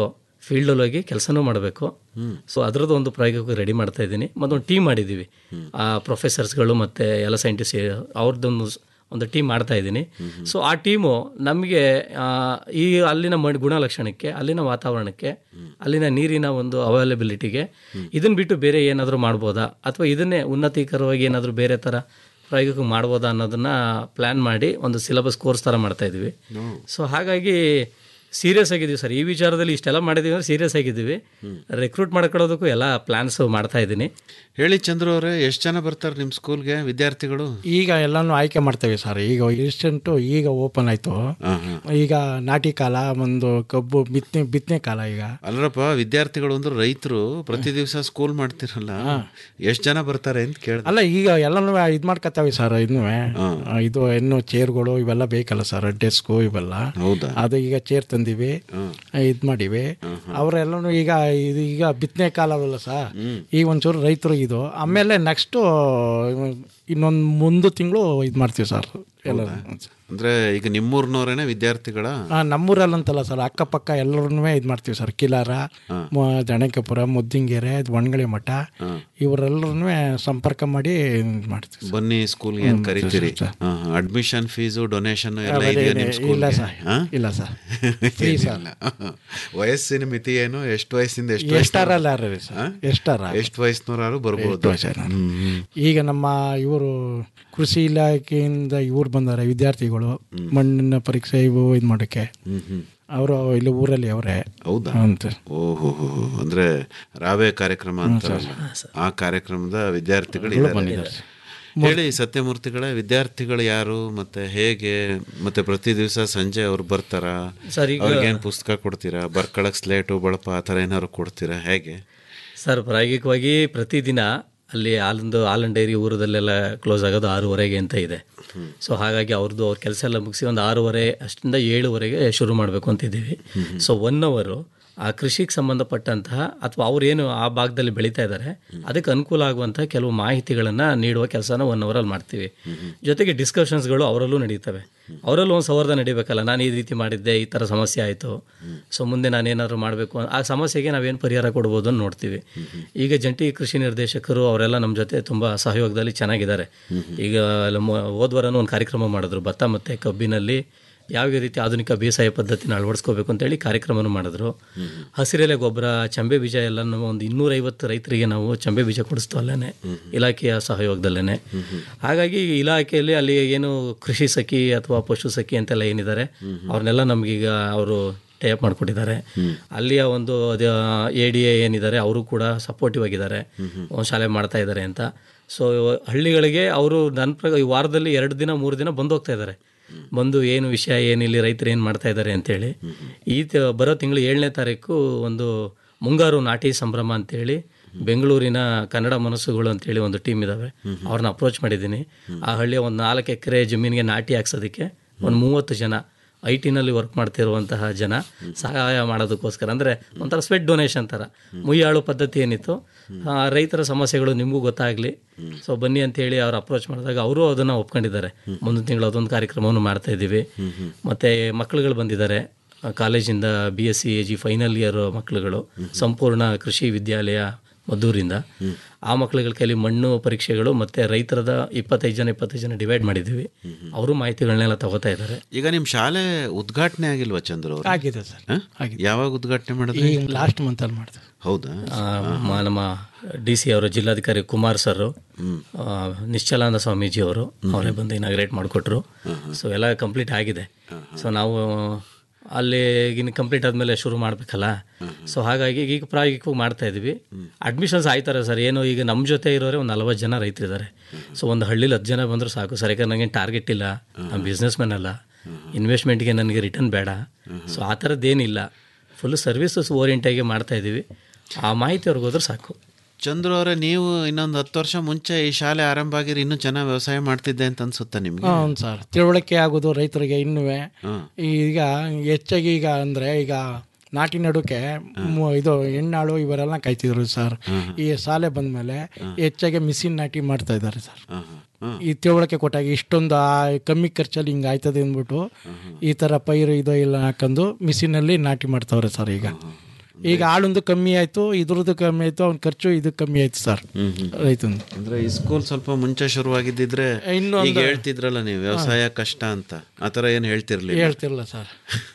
ಫೀಲ್ಡಲ್ಲಿ ಹೋಗಿ ಕೆಲಸನೂ ಮಾಡಬೇಕು ಸೊ ಅದರದ್ದು ಒಂದು ಪ್ರಾಯೋಗಿಕ ರೆಡಿ ಮಾಡ್ತಾ ಇದ್ದೀನಿ ಮತ್ತೊಂದು ಟೀಮ್ ಮಾಡಿದ್ದೀವಿ ಆ ಪ್ರೊಫೆಸರ್ಸ್ಗಳು ಮತ್ತು ಎಲ್ಲ ಸೈಂಟಿಸ್ಟ್ ಅವ್ರದ್ದೊಂದು ಸ್- ಒಂದು ಟೀಮ್ ಮಾಡ್ತಾ ಇದ್ದೀನಿ ಸೊ ಆ ಟೀಮು ನಮಗೆ ಈ ಅಲ್ಲಿನ ಮಣ್ ಗುಣಲಕ್ಷಣಕ್ಕೆ ಅಲ್ಲಿನ ವಾತಾವರಣಕ್ಕೆ ಅಲ್ಲಿನ ನೀರಿನ ಒಂದು ಅವೈಲಬಿಲಿಟಿಗೆ ಇದನ್ನು ಬಿಟ್ಟು ಬೇರೆ ಏನಾದರೂ ಮಾಡ್ಬೋದಾ ಅಥವಾ ಇದನ್ನೇ ಉನ್ನತೀಕರವಾಗಿ ಏನಾದರೂ ಬೇರೆ ಥರ ಪ್ರಾಯೋಗಿಕ ಮಾಡ್ಬೋದಾ ಅನ್ನೋದನ್ನ ಪ್ಲ್ಯಾನ್ ಮಾಡಿ ಒಂದು ಸಿಲೆಬಸ್ ಕೋರ್ಸ್ ಥರ ಮಾಡ್ತಾ ಇದ್ವಿ ಸೊ ಹಾಗಾಗಿ ಸೀರಿಯಸ್ ಆಗಿದ್ದೀವಿ ಸರ್ ಈ ವಿಚಾರದಲ್ಲಿ ಇಷ್ಟೆಲ್ಲ ಮಾಡಿದ್ದೀವಿ ಅಂದ್ರೆ ಸೀರಿಯಸ್ ಆಗಿದ್ದೀವಿ ರಿಕ್ರೂಟ್ ಮಾಡ್ಕೊಳ್ಳೋದಕ್ಕೂ ಎಲ್ಲ ಪ್ಲ್ಯಾನ್ಸ್ ಮಾಡ್ತಾ ಇದ್ದೀನಿ ಹೇಳಿ ಚಂದ್ರು ಅವರೇ ಎಷ್ಟು ಜನ ಬರ್ತಾರೆ ನಿಮ್ಮ ಸ್ಕೂಲ್ಗೆ ವಿದ್ಯಾರ್ಥಿಗಳು ಈಗ ಎಲ್ಲಾನು ಆಯ್ಕೆ ಮಾಡ್ತೇವೆ ಸರ್ ಈಗ ಇನ್ಸ್ಟೆಂಟು ಈಗ ಓಪನ್ ಆಯ್ತು ಈಗ ನಾಟಿ ಕಾಲ ಒಂದು ಕಬ್ಬು ಬಿತ್ತನೆ ಬಿತ್ತನೆ ಕಾಲ ಈಗ ಅಲ್ಲರಪ್ಪ ವಿದ್ಯಾರ್ಥಿಗಳು ಅಂದ್ರೆ ರೈತರು ಪ್ರತಿ ದಿವಸ ಸ್ಕೂಲ್ ಮಾಡ್ತಿರಲ್ಲ ಎಷ್ಟು ಜನ ಬರ್ತಾರೆ ಅಂತ ಕೇಳ್ದೆ ಅಲ್ಲ ಈಗ ಎಲ್ಲನೂ ಇದು ಮಾಡ್ಕೊತಾವೆ ಸರ್ ಇನ್ನೂ ಇದು ಇನ್ನು ಚೇರ್ಗಳು ಇವೆಲ್ಲ ಬೇಕಲ್ಲ ಸರ್ ಡೆಸ್ಕು ಇವೆಲ್ಲ ಹೌದಾ ಅದು ಈಗ ಚೇರ್ ತಂದಿವಿ ಇದು ಮಾಡಿವಿ ಅವರೆಲ್ಲನೂ ಈಗ ಇದು ಈಗ ಬಿತ್ತನೆ ಕಾಲವಲ್ಲ ಸರ್ ಈಗ ಒಂಚೂರು ರೈತರು ಇದು ಆಮೇಲೆ ನೆಕ್ಸ್ಟು ಇನ್ನೊಂದು ಮುಂದೆ ತಿಂಗಳು ಇದು ಮಾಡ್ತೀವಿ ಸರ್ ಎಲ್ಲ ಅಂದ್ರೆ ಈಗ ನಿಮ್ಮೂರ್ನವರೇನೆ ವಿದ್ಯಾರ್ಥಿಗಳ ನಮ್ಮೂರಲ್ಲಂತಲ್ಲ ಸರ್ ಅಕ್ಕಪಕ್ಕ ಎಲ್ಲರೂ ಇದು ಮಾಡ್ತೀವಿ ಸರ್ ಕಿಲಾರ ಮ- ದಣಕೆಪುರ ಮುದ್ದಿಂಗೆರೆ ಒಣಗಳಿ ಮಠ ಇವರೆಲ್ಲರೂ ಸಂಪರ್ಕ ಮಾಡಿ ಇದ್ ಮಾಡ್ತೀವಿ ಸರ್. ಬನ್ನಿ ಸ್ಕೂಲ್ಗೆ ಏನ್ ಕರಿತೀರಿ ಅಡ್ಮಿಷನ್ ಫೀಸು ಡೊನೇಷನ್ ಎಲ್ಲ ಅವೆಲ್ಲ ಇದೆಯಾ ಏನೇ- ನಿಮ್ಮ ಸ್ಕೂಲ್ ಇಲ್ಲ ಸರ್. ಇಲ್ಲ ಸರ್. Free sir. ವಯಸ್ಸಿನ ಮಿತಿ ಏನು ಎಷ್ಟು ವಯಸ್ಸಿಂದ ಎಷ್ಟು ಎಷ್ಟಾರಲ್ಲ ರೀ ಸರ್ ಎಷ್ಟಾರ ಎಷ್ಟು ವಯಸ್ಸಿನವರಾರು ಬರ್ಬೋದು ಈಗ ನಮ್ಮ ಇವರು ಕೃಷಿ ಇಲಾಖೆಯಿಂದ ಇವ್ರು ಬಂದಾರೆ ವಿದ್ಯಾರ್ಥಿಗಳು ಮಣ್ಣಿನ ಪರೀಕ್ಷೆ ಇವು ಇದು ಮಾಡೋಕ್ಕೆ ಅವರು ಇಲ್ಲಿ ಊರಲ್ಲಿ ಅವರೇ ಹೌದಾ ಅಂತ ಓಹೋ ಅಂದ್ರೆ ರಾವೆ ಕಾರ್ಯಕ್ರಮ ಅಂತಾರಲ್ಲ ಆ ಕಾರ್ಯಕ್ರಮದ ವಿದ್ಯಾರ್ಥಿಗಳು ಇದ್ದಾರೆ. ಬಂದಿದ್ದಾರೆ. ಹೇಳಿ ಸತ್ಯಮೂರ್ತಿಗಳ ವಿದ್ಯಾರ್ಥಿಗಳು ಯಾರು ಮತ್ತೆ ಹೇಗೆ ಮತ್ತೆ ಪ್ರತಿ ದಿವಸ ಸಂಜೆ ಅವ್ರು ಬರ್ತಾರ ಸರ್, ಈಗ- ಅವ್ರಿಗೇನ್ ಪುಸ್ತಕ ಕೊಡ್ತೀರಾ ಬರ್ಕೊಳಕ್ ಸ್ಲೇಟು ಬಳಪ ಆ ಥರ ಏನಾದ್ರು ಕೊಡ್ತೀರಾ ಹೇಗೆ ಸರ್ ಪ್ರಾಯೋಗಿಕವಾಗಿ ಪ್ರತಿದಿನ ಅಲ್ಲಿ ಹಾಲೊಂದು ಹಾಲನ್ ಡೈರಿ ಊರದಲ್ಲೆಲ್ಲ ಕ್ಲೋಸ್ ಆಗೋದು ಆರೂವರೆಗೆ ಅಂತ ಇದೆ ಸೊ ಹಾಗಾಗಿ ಅವ್ರದ್ದು ಅವ್ರ ಕೆಲಸ ಎಲ್ಲ ಮುಗಿಸಿ ಒಂದು ಆರೂವರೆ ಅಷ್ಟರಿಂದ ಏಳುವರೆಗೆ ಶುರು ಮಾಡಬೇಕು ಅಂತಿದ್ದೀವಿ ಸೊ ಒನ್ ಅವರು ಆ ಕೃಷಿಗೆ ಸಂಬಂಧಪಟ್ಟಂತಹ ಅಥವಾ ಅವ್ರೇನು ಆ ಭಾಗದಲ್ಲಿ ಬೆಳೀತಾ ಇದ್ದಾರೆ ಅದಕ್ಕೆ ಅನುಕೂಲ ಆಗುವಂತಹ ಕೆಲವು ಮಾಹಿತಿಗಳನ್ನು ನೀಡುವ ಕೆಲಸನ ಒನ್ ಅವರಲ್ಲಿ ಮಾಡ್ತೀವಿ ಜೊತೆಗೆ ಡಿಸ್ಕಷನ್ಸ್ಗಳು ಅವರಲ್ಲೂ ನಡೀತವೆ ಅವರಲ್ಲೂ ಒಂದು ಸಂವಾದ ನಡೀಬೇಕಲ್ಲ ನಾನು ಈ ರೀತಿ ಮಾಡಿದ್ದೆ ಈ ಥರ ಸಮಸ್ಯೆ ಆಯಿತು ಸೊ ಮುಂದೆ ನಾನೇನಾದ್ರು ಮಾಡಬೇಕು ಆ ಸಮಸ್ಯೆಗೆ ನಾವೇನು ಪರಿಹಾರ ಕೊಡ್ಬೋದು ಅಂತ ನೋಡ್ತೀವಿ ಈಗ ಜಂಟಿ ಕೃಷಿ ನಿರ್ದೇಶಕರು ಅವರೆಲ್ಲ ನಮ್ಮ ಜೊತೆ ತುಂಬ ಸಹಯೋಗದಲ್ಲಿ ಚೆನ್ನಾಗಿದ್ದಾರೆ ಈಗ ನಮ್ಮ ಹೋದ್ವಾರನೂ ಒಂದು ಕಾರ್ಯಕ್ರಮ ಮಾಡಿದ್ರು ಭತ್ತ ಮತ್ತು ಕಬ್ಬಿನಲ್ಲಿ ಯಾವ ರೀತಿ ಆಧುನಿಕ ಬೇಸಾಯ ಪದ್ಧತಿನ ಅಳವಡಿಸ್ಕೋಬೇಕು ಅಂತೇಳಿ ಕಾರ್ಯಕ್ರಮನೂ ಮಾಡಿದ್ರು ಹಸಿರೆಲೆ ಗೊಬ್ಬರ ಚಂಬೆ ಬೀಜ ಎಲ್ಲ ನಾವು ಒಂದು ಇನ್ನೂರೈವತ್ತು ರೈತರಿಗೆ ನಾವು ಚಂಬೆ ಬೀಜ ಕೊಡಿಸ್ತು ಅಲ್ಲೇ ಇಲಾಖೆಯ ಸಹಯೋಗದಲ್ಲೇ ಹಾಗಾಗಿ ಇಲಾಖೆಯಲ್ಲಿ ಅಲ್ಲಿ ಏನು ಕೃಷಿ ಸಖಿ ಅಥವಾ ಪಶು ಸಖಿ ಅಂತೆಲ್ಲ ಏನಿದ್ದಾರೆ ಅವ್ರನ್ನೆಲ್ಲ ನಮಗೀಗ ಅವರು ಟೈಪ್ ಮಾಡಿಕೊಟ್ಟಿದ್ದಾರೆ ಅಲ್ಲಿಯ ಒಂದು ಎ ಡಿ ಎ ಏನಿದ್ದಾರೆ ಅವರು ಕೂಡ ಸಪೋರ್ಟಿವ್ ಆಗಿದ್ದಾರೆ ಒಂದು ಶಾಲೆ ಮಾಡ್ತಾ ಇದ್ದಾರೆ ಅಂತ ಸೊ ಹಳ್ಳಿಗಳಿಗೆ ಅವರು ನನ್ನ ಪ್ರಕಾರ ಈ ವಾರದಲ್ಲಿ ಎರಡು ದಿನ ಮೂರು ದಿನ ಬಂದು ಹೋಗ್ತಾ ಇದ್ದಾರೆ ಬಂದು ಏನು ವಿಷಯ ಏನಿಲ್ಲಿ ರೈತರು ಏನು ಮಾಡ್ತಾ ಇದ್ದಾರೆ ಅಂತೇಳಿ ಈ ತ- ಬರೋ ತಿಂಗಳು ಏಳನೇ ತಾರೀಕು ಒಂದು ಮುಂಗಾರು ನಾಟಿ ಸಂಭ್ರಮ ಅಂತೇಳಿ ಬೆಂಗಳೂರಿನ ಕನ್ನಡ ಮನಸ್ಸುಗಳು ಅಂತೇಳಿ ಒಂದು ಟೀಮ್ ಇದ್ದಾವೆ ಅವ್ರನ್ನ ಅಪ್ರೋಚ್ ಮಾಡಿದ್ದೀನಿ ಆ ಹಳ್ಳಿಯ ಒಂದು ನಾಲ್ಕು ಎಕರೆ ಜಮೀನಿಗೆ ನಾಟಿ ಹಾಕ್ಸೋದಕ್ಕೆ ಒಂದು ಮೂವತ್ತು ಜನ ಐ ಟಿನಲ್ಲಿ ವರ್ಕ್ ಮಾಡ್ತಿರುವಂತಹ ಜನ ಸಹಾಯ ಮಾಡೋದಕ್ಕೋಸ್ಕರ ಅಂದರೆ ಒಂಥರ ಸ್ವೆಟ್ ಡೊನೇಷನ್ ಥರ ಮುಯ್ಯಾಳು ಪದ್ಧತಿ ಏನಿತ್ತು ಆ, ರೈತರ ಸಮಸ್ಯೆಗಳು ನಿಮಗೂ ಗೊತ್ತಾಗಲಿ ಸೊ ಬನ್ನಿ ಅಂತೇಳಿ ಅವ್ರು ಅಪ್ರೋಚ್ ಮಾಡಿದಾಗ ಅವರು ಅದನ್ನು ಒಪ್ಕೊಂಡಿದ್ದಾರೆ ಮುಂದಿನ ತಿಂಗಳು ಅದೊಂದು ಕಾರ್ಯಕ್ರಮವನ್ನು ಮಾಡ್ತಾ ಇದ್ದೀವಿ ಮತ್ತು ಮಕ್ಕಳುಗಳು ಬಂದಿದ್ದಾರೆ ಆ, ಕಾಲೇಜಿಂದ B S C A G final year ಮಕ್ಕಳುಗಳು ಸಂಪೂರ್ಣ ಕೃಷಿ ವಿದ್ಯಾಲಯ ಮದ್ದೂರಿಂದ ಆ ಮಕ್ಕಳುಗಳ ಕೈಲಿ ಮಣ್ಣು ಪರೀಕ್ಷೆಗಳು ಮತ್ತು ರೈತರದ ಇಪ್ಪತ್ತೈದು ಜನ ಇಪ್ಪತ್ತೈದು ಜನ ಡಿವೈಡ್ ಮಾಡಿದ್ದೀವಿ ಅವರು ಮಾಹಿತಿಗಳನ್ನೆಲ್ಲ ತಗೋತಾ ಇದ್ದಾರೆ ಈಗ ನಿಮ್ ಶಾಲೆ ಉದ್ಘಾಟನೆ ಆಗಿಲ್ವಾ ಚಂದ್ರ ಅವ್ರು ಆಗಿದೆ ಸರ್ ಹ? ಯಾವಾಗ ಉದ್ಘಾಟನೆ ಮಾಡಿದ್ರಿ ಈಗ ಲಾಸ್ಟ್ ಮಂತಲ್ಲಿ ಮಾಡಿದೆ ಹೌದಾ ಆ, ಮ- ನಮ್ಮ ಡಿ ಸಿ ಅವರು ಜಿಲ್ಲಾಧಿಕಾರಿ ಕುಮಾರ್ ಸರ್ ನಿಶ್ಚಲಾನಂದ ಸ್ವಾಮೀಜಿ ಅವರು ಅವರೇ ಬಂದು ಇನಾಗ್ರೇಟ್ ಮಾಡಿಕೊಟ್ರು ಸೊ ಎಲ್ಲ ಕಂಪ್ಲೀಟ್ ಆಗಿದೆ ಸೊ ನಾವು ಅಲ್ಲಿ ಇನ್ನು ಕಂಪ್ಲೀಟ್ ಆದಮೇಲೆ ಶುರು ಮಾಡಬೇಕಲ್ಲ ಸೊ ಹಾಗಾಗಿ ಈಗ ಪ್ರಾಯೋಗಿಕವಾಗಿ ಮಾಡ್ತಾ ಇದ್ವಿ ಅಡ್ಮಿಷನ್ಸ್ ಆಯ್ತಾರೆ ಸರ್ ಏನು ಈಗ ನಮ್ಮ ಜೊತೆ ಇರೋರೆ ಒಂದು ನಲವತ್ತು ಜನ ರೈತರಿದ್ದಾರೆ ಸೊ ಒಂದು ಹಳ್ಳಿಲಿ ಹತ್ತು ಜನ ಬಂದರೂ ಸಾಕು ಸರ್ ಯಾಕಂದ್ರೆ ನನಗೆ ಟಾರ್ಗೆಟ್ ಇಲ್ಲ ನಾನು ಬಿಸ್ನೆಸ್ ಮ್ಯಾನ್ ಅಲ್ಲ ಇನ್ವೆಸ್ಟ್ಮೆಂಟ್ಗೆ ನನಗೆ ರಿಟರ್ನ್ ಬೇಡ ಸೊ ಆ ಥರದ್ದೇನಿಲ್ಲ ಫುಲ್ ಸರ್ವಿಸಸ್ ಓರಿಯೆಂಟಾಗಿ ಮಾಡ್ತಾ ಇದ್ದೀವಿ ಆ ಮಾಹಿತಿ ಅವ್ರಿಗೆ ಹೋದ್ರೆ ಸಾಕು ಚಂದ್ರ ಅವರೇ ನೀವು ಇನ್ನೊಂದು ಹತ್ತು ವರ್ಷ ಮುಂಚೆ ಈ ಶಾಲೆ ಆರಂಭ ಆಗಿರಿ ಇನ್ನೂ ಚೆನ್ನಾಗಿ ವ್ಯವಸಾಯ ಮಾಡ್ತಿದ್ದೆ ಅಂತ ಅನ್ಸುತ್ತಾ ನಿಮ್ಗೆ ಹ್ಞೂ ಸರ್ ತಿಳುವಳಿಕೆ ಆಗೋದು ರೈತರಿಗೆ ಇನ್ನೂ ಹ್ಮ್. ಈಗ ಹೆಚ್ಚಾಗಿ ಈಗ ಅಂದರೆ ಈಗ ನಾಟಿ ನಡುಕೆ ಮು- ಇದು ಹೆಣ್ಣಾಳು ಇವರೆಲ್ಲ ಕಾಯ್ತಿದ್ರು ಸರ್ ಈ ಶಾಲೆ ಬಂದಮೇಲೆ ಹೆಚ್ಚಾಗಿ ಮಿಷಿನ್ ನಾಟಿ ಮಾಡ್ತಾ ಇದ್ದಾರೆ ಸರ್ ಈ ತಿಳುವಳಿಕೆ ಕೊಟ್ಟಾಗ ಇಷ್ಟೊಂದು ಆ ಕಮ್ಮಿ ಖರ್ಚಲ್ಲಿ ಹಿಂಗೆ ಆಯ್ತದೆ ಅಂದ್ಬಿಟ್ಟು ಈ ಥರ ಪೈರು ಇದು ಇಲ್ಲ ಹಾಕೊಂಡು ಮಿಷಿನಲ್ಲಿ ನಾಟಿ ಮಾಡ್ತಾವ್ರೆ ಸರ್ ಈಗ ಈಗ ಆಳೊಂದು ಕಮ್ಮಿ ಆಯ್ತು ಇದ್ರದ್ದು ಕಮ್ಮಿ ಆಯ್ತು ಅವ್ನ ಖರ್ಚು ಇದು ಕಮ್ಮಿ ಆಯ್ತು ಸರ್ ರೈತಂದು ಅಂದ್ರೆ ಈ ಸ್ಕೂಲ್ ಸ್ವಲ್ಪ ಮುಂಚೆ ಶುರುವಾಗಿದ್ದಿದ್ರೆ ಇನ್ನೊಂದು- ಈಗ ಹೇಳ್ತಿದ್ರಲ್ಲ ನೀವು ವ್ಯವಸಾಯ ಕಷ್ಟ ಅಂತ ಆತರ ಏನ್ ಹೇಳ್ತಿರ್ಲಿಲ್ಲ ಹೇಳ್ತಿರಲ್ಲ ಸರ್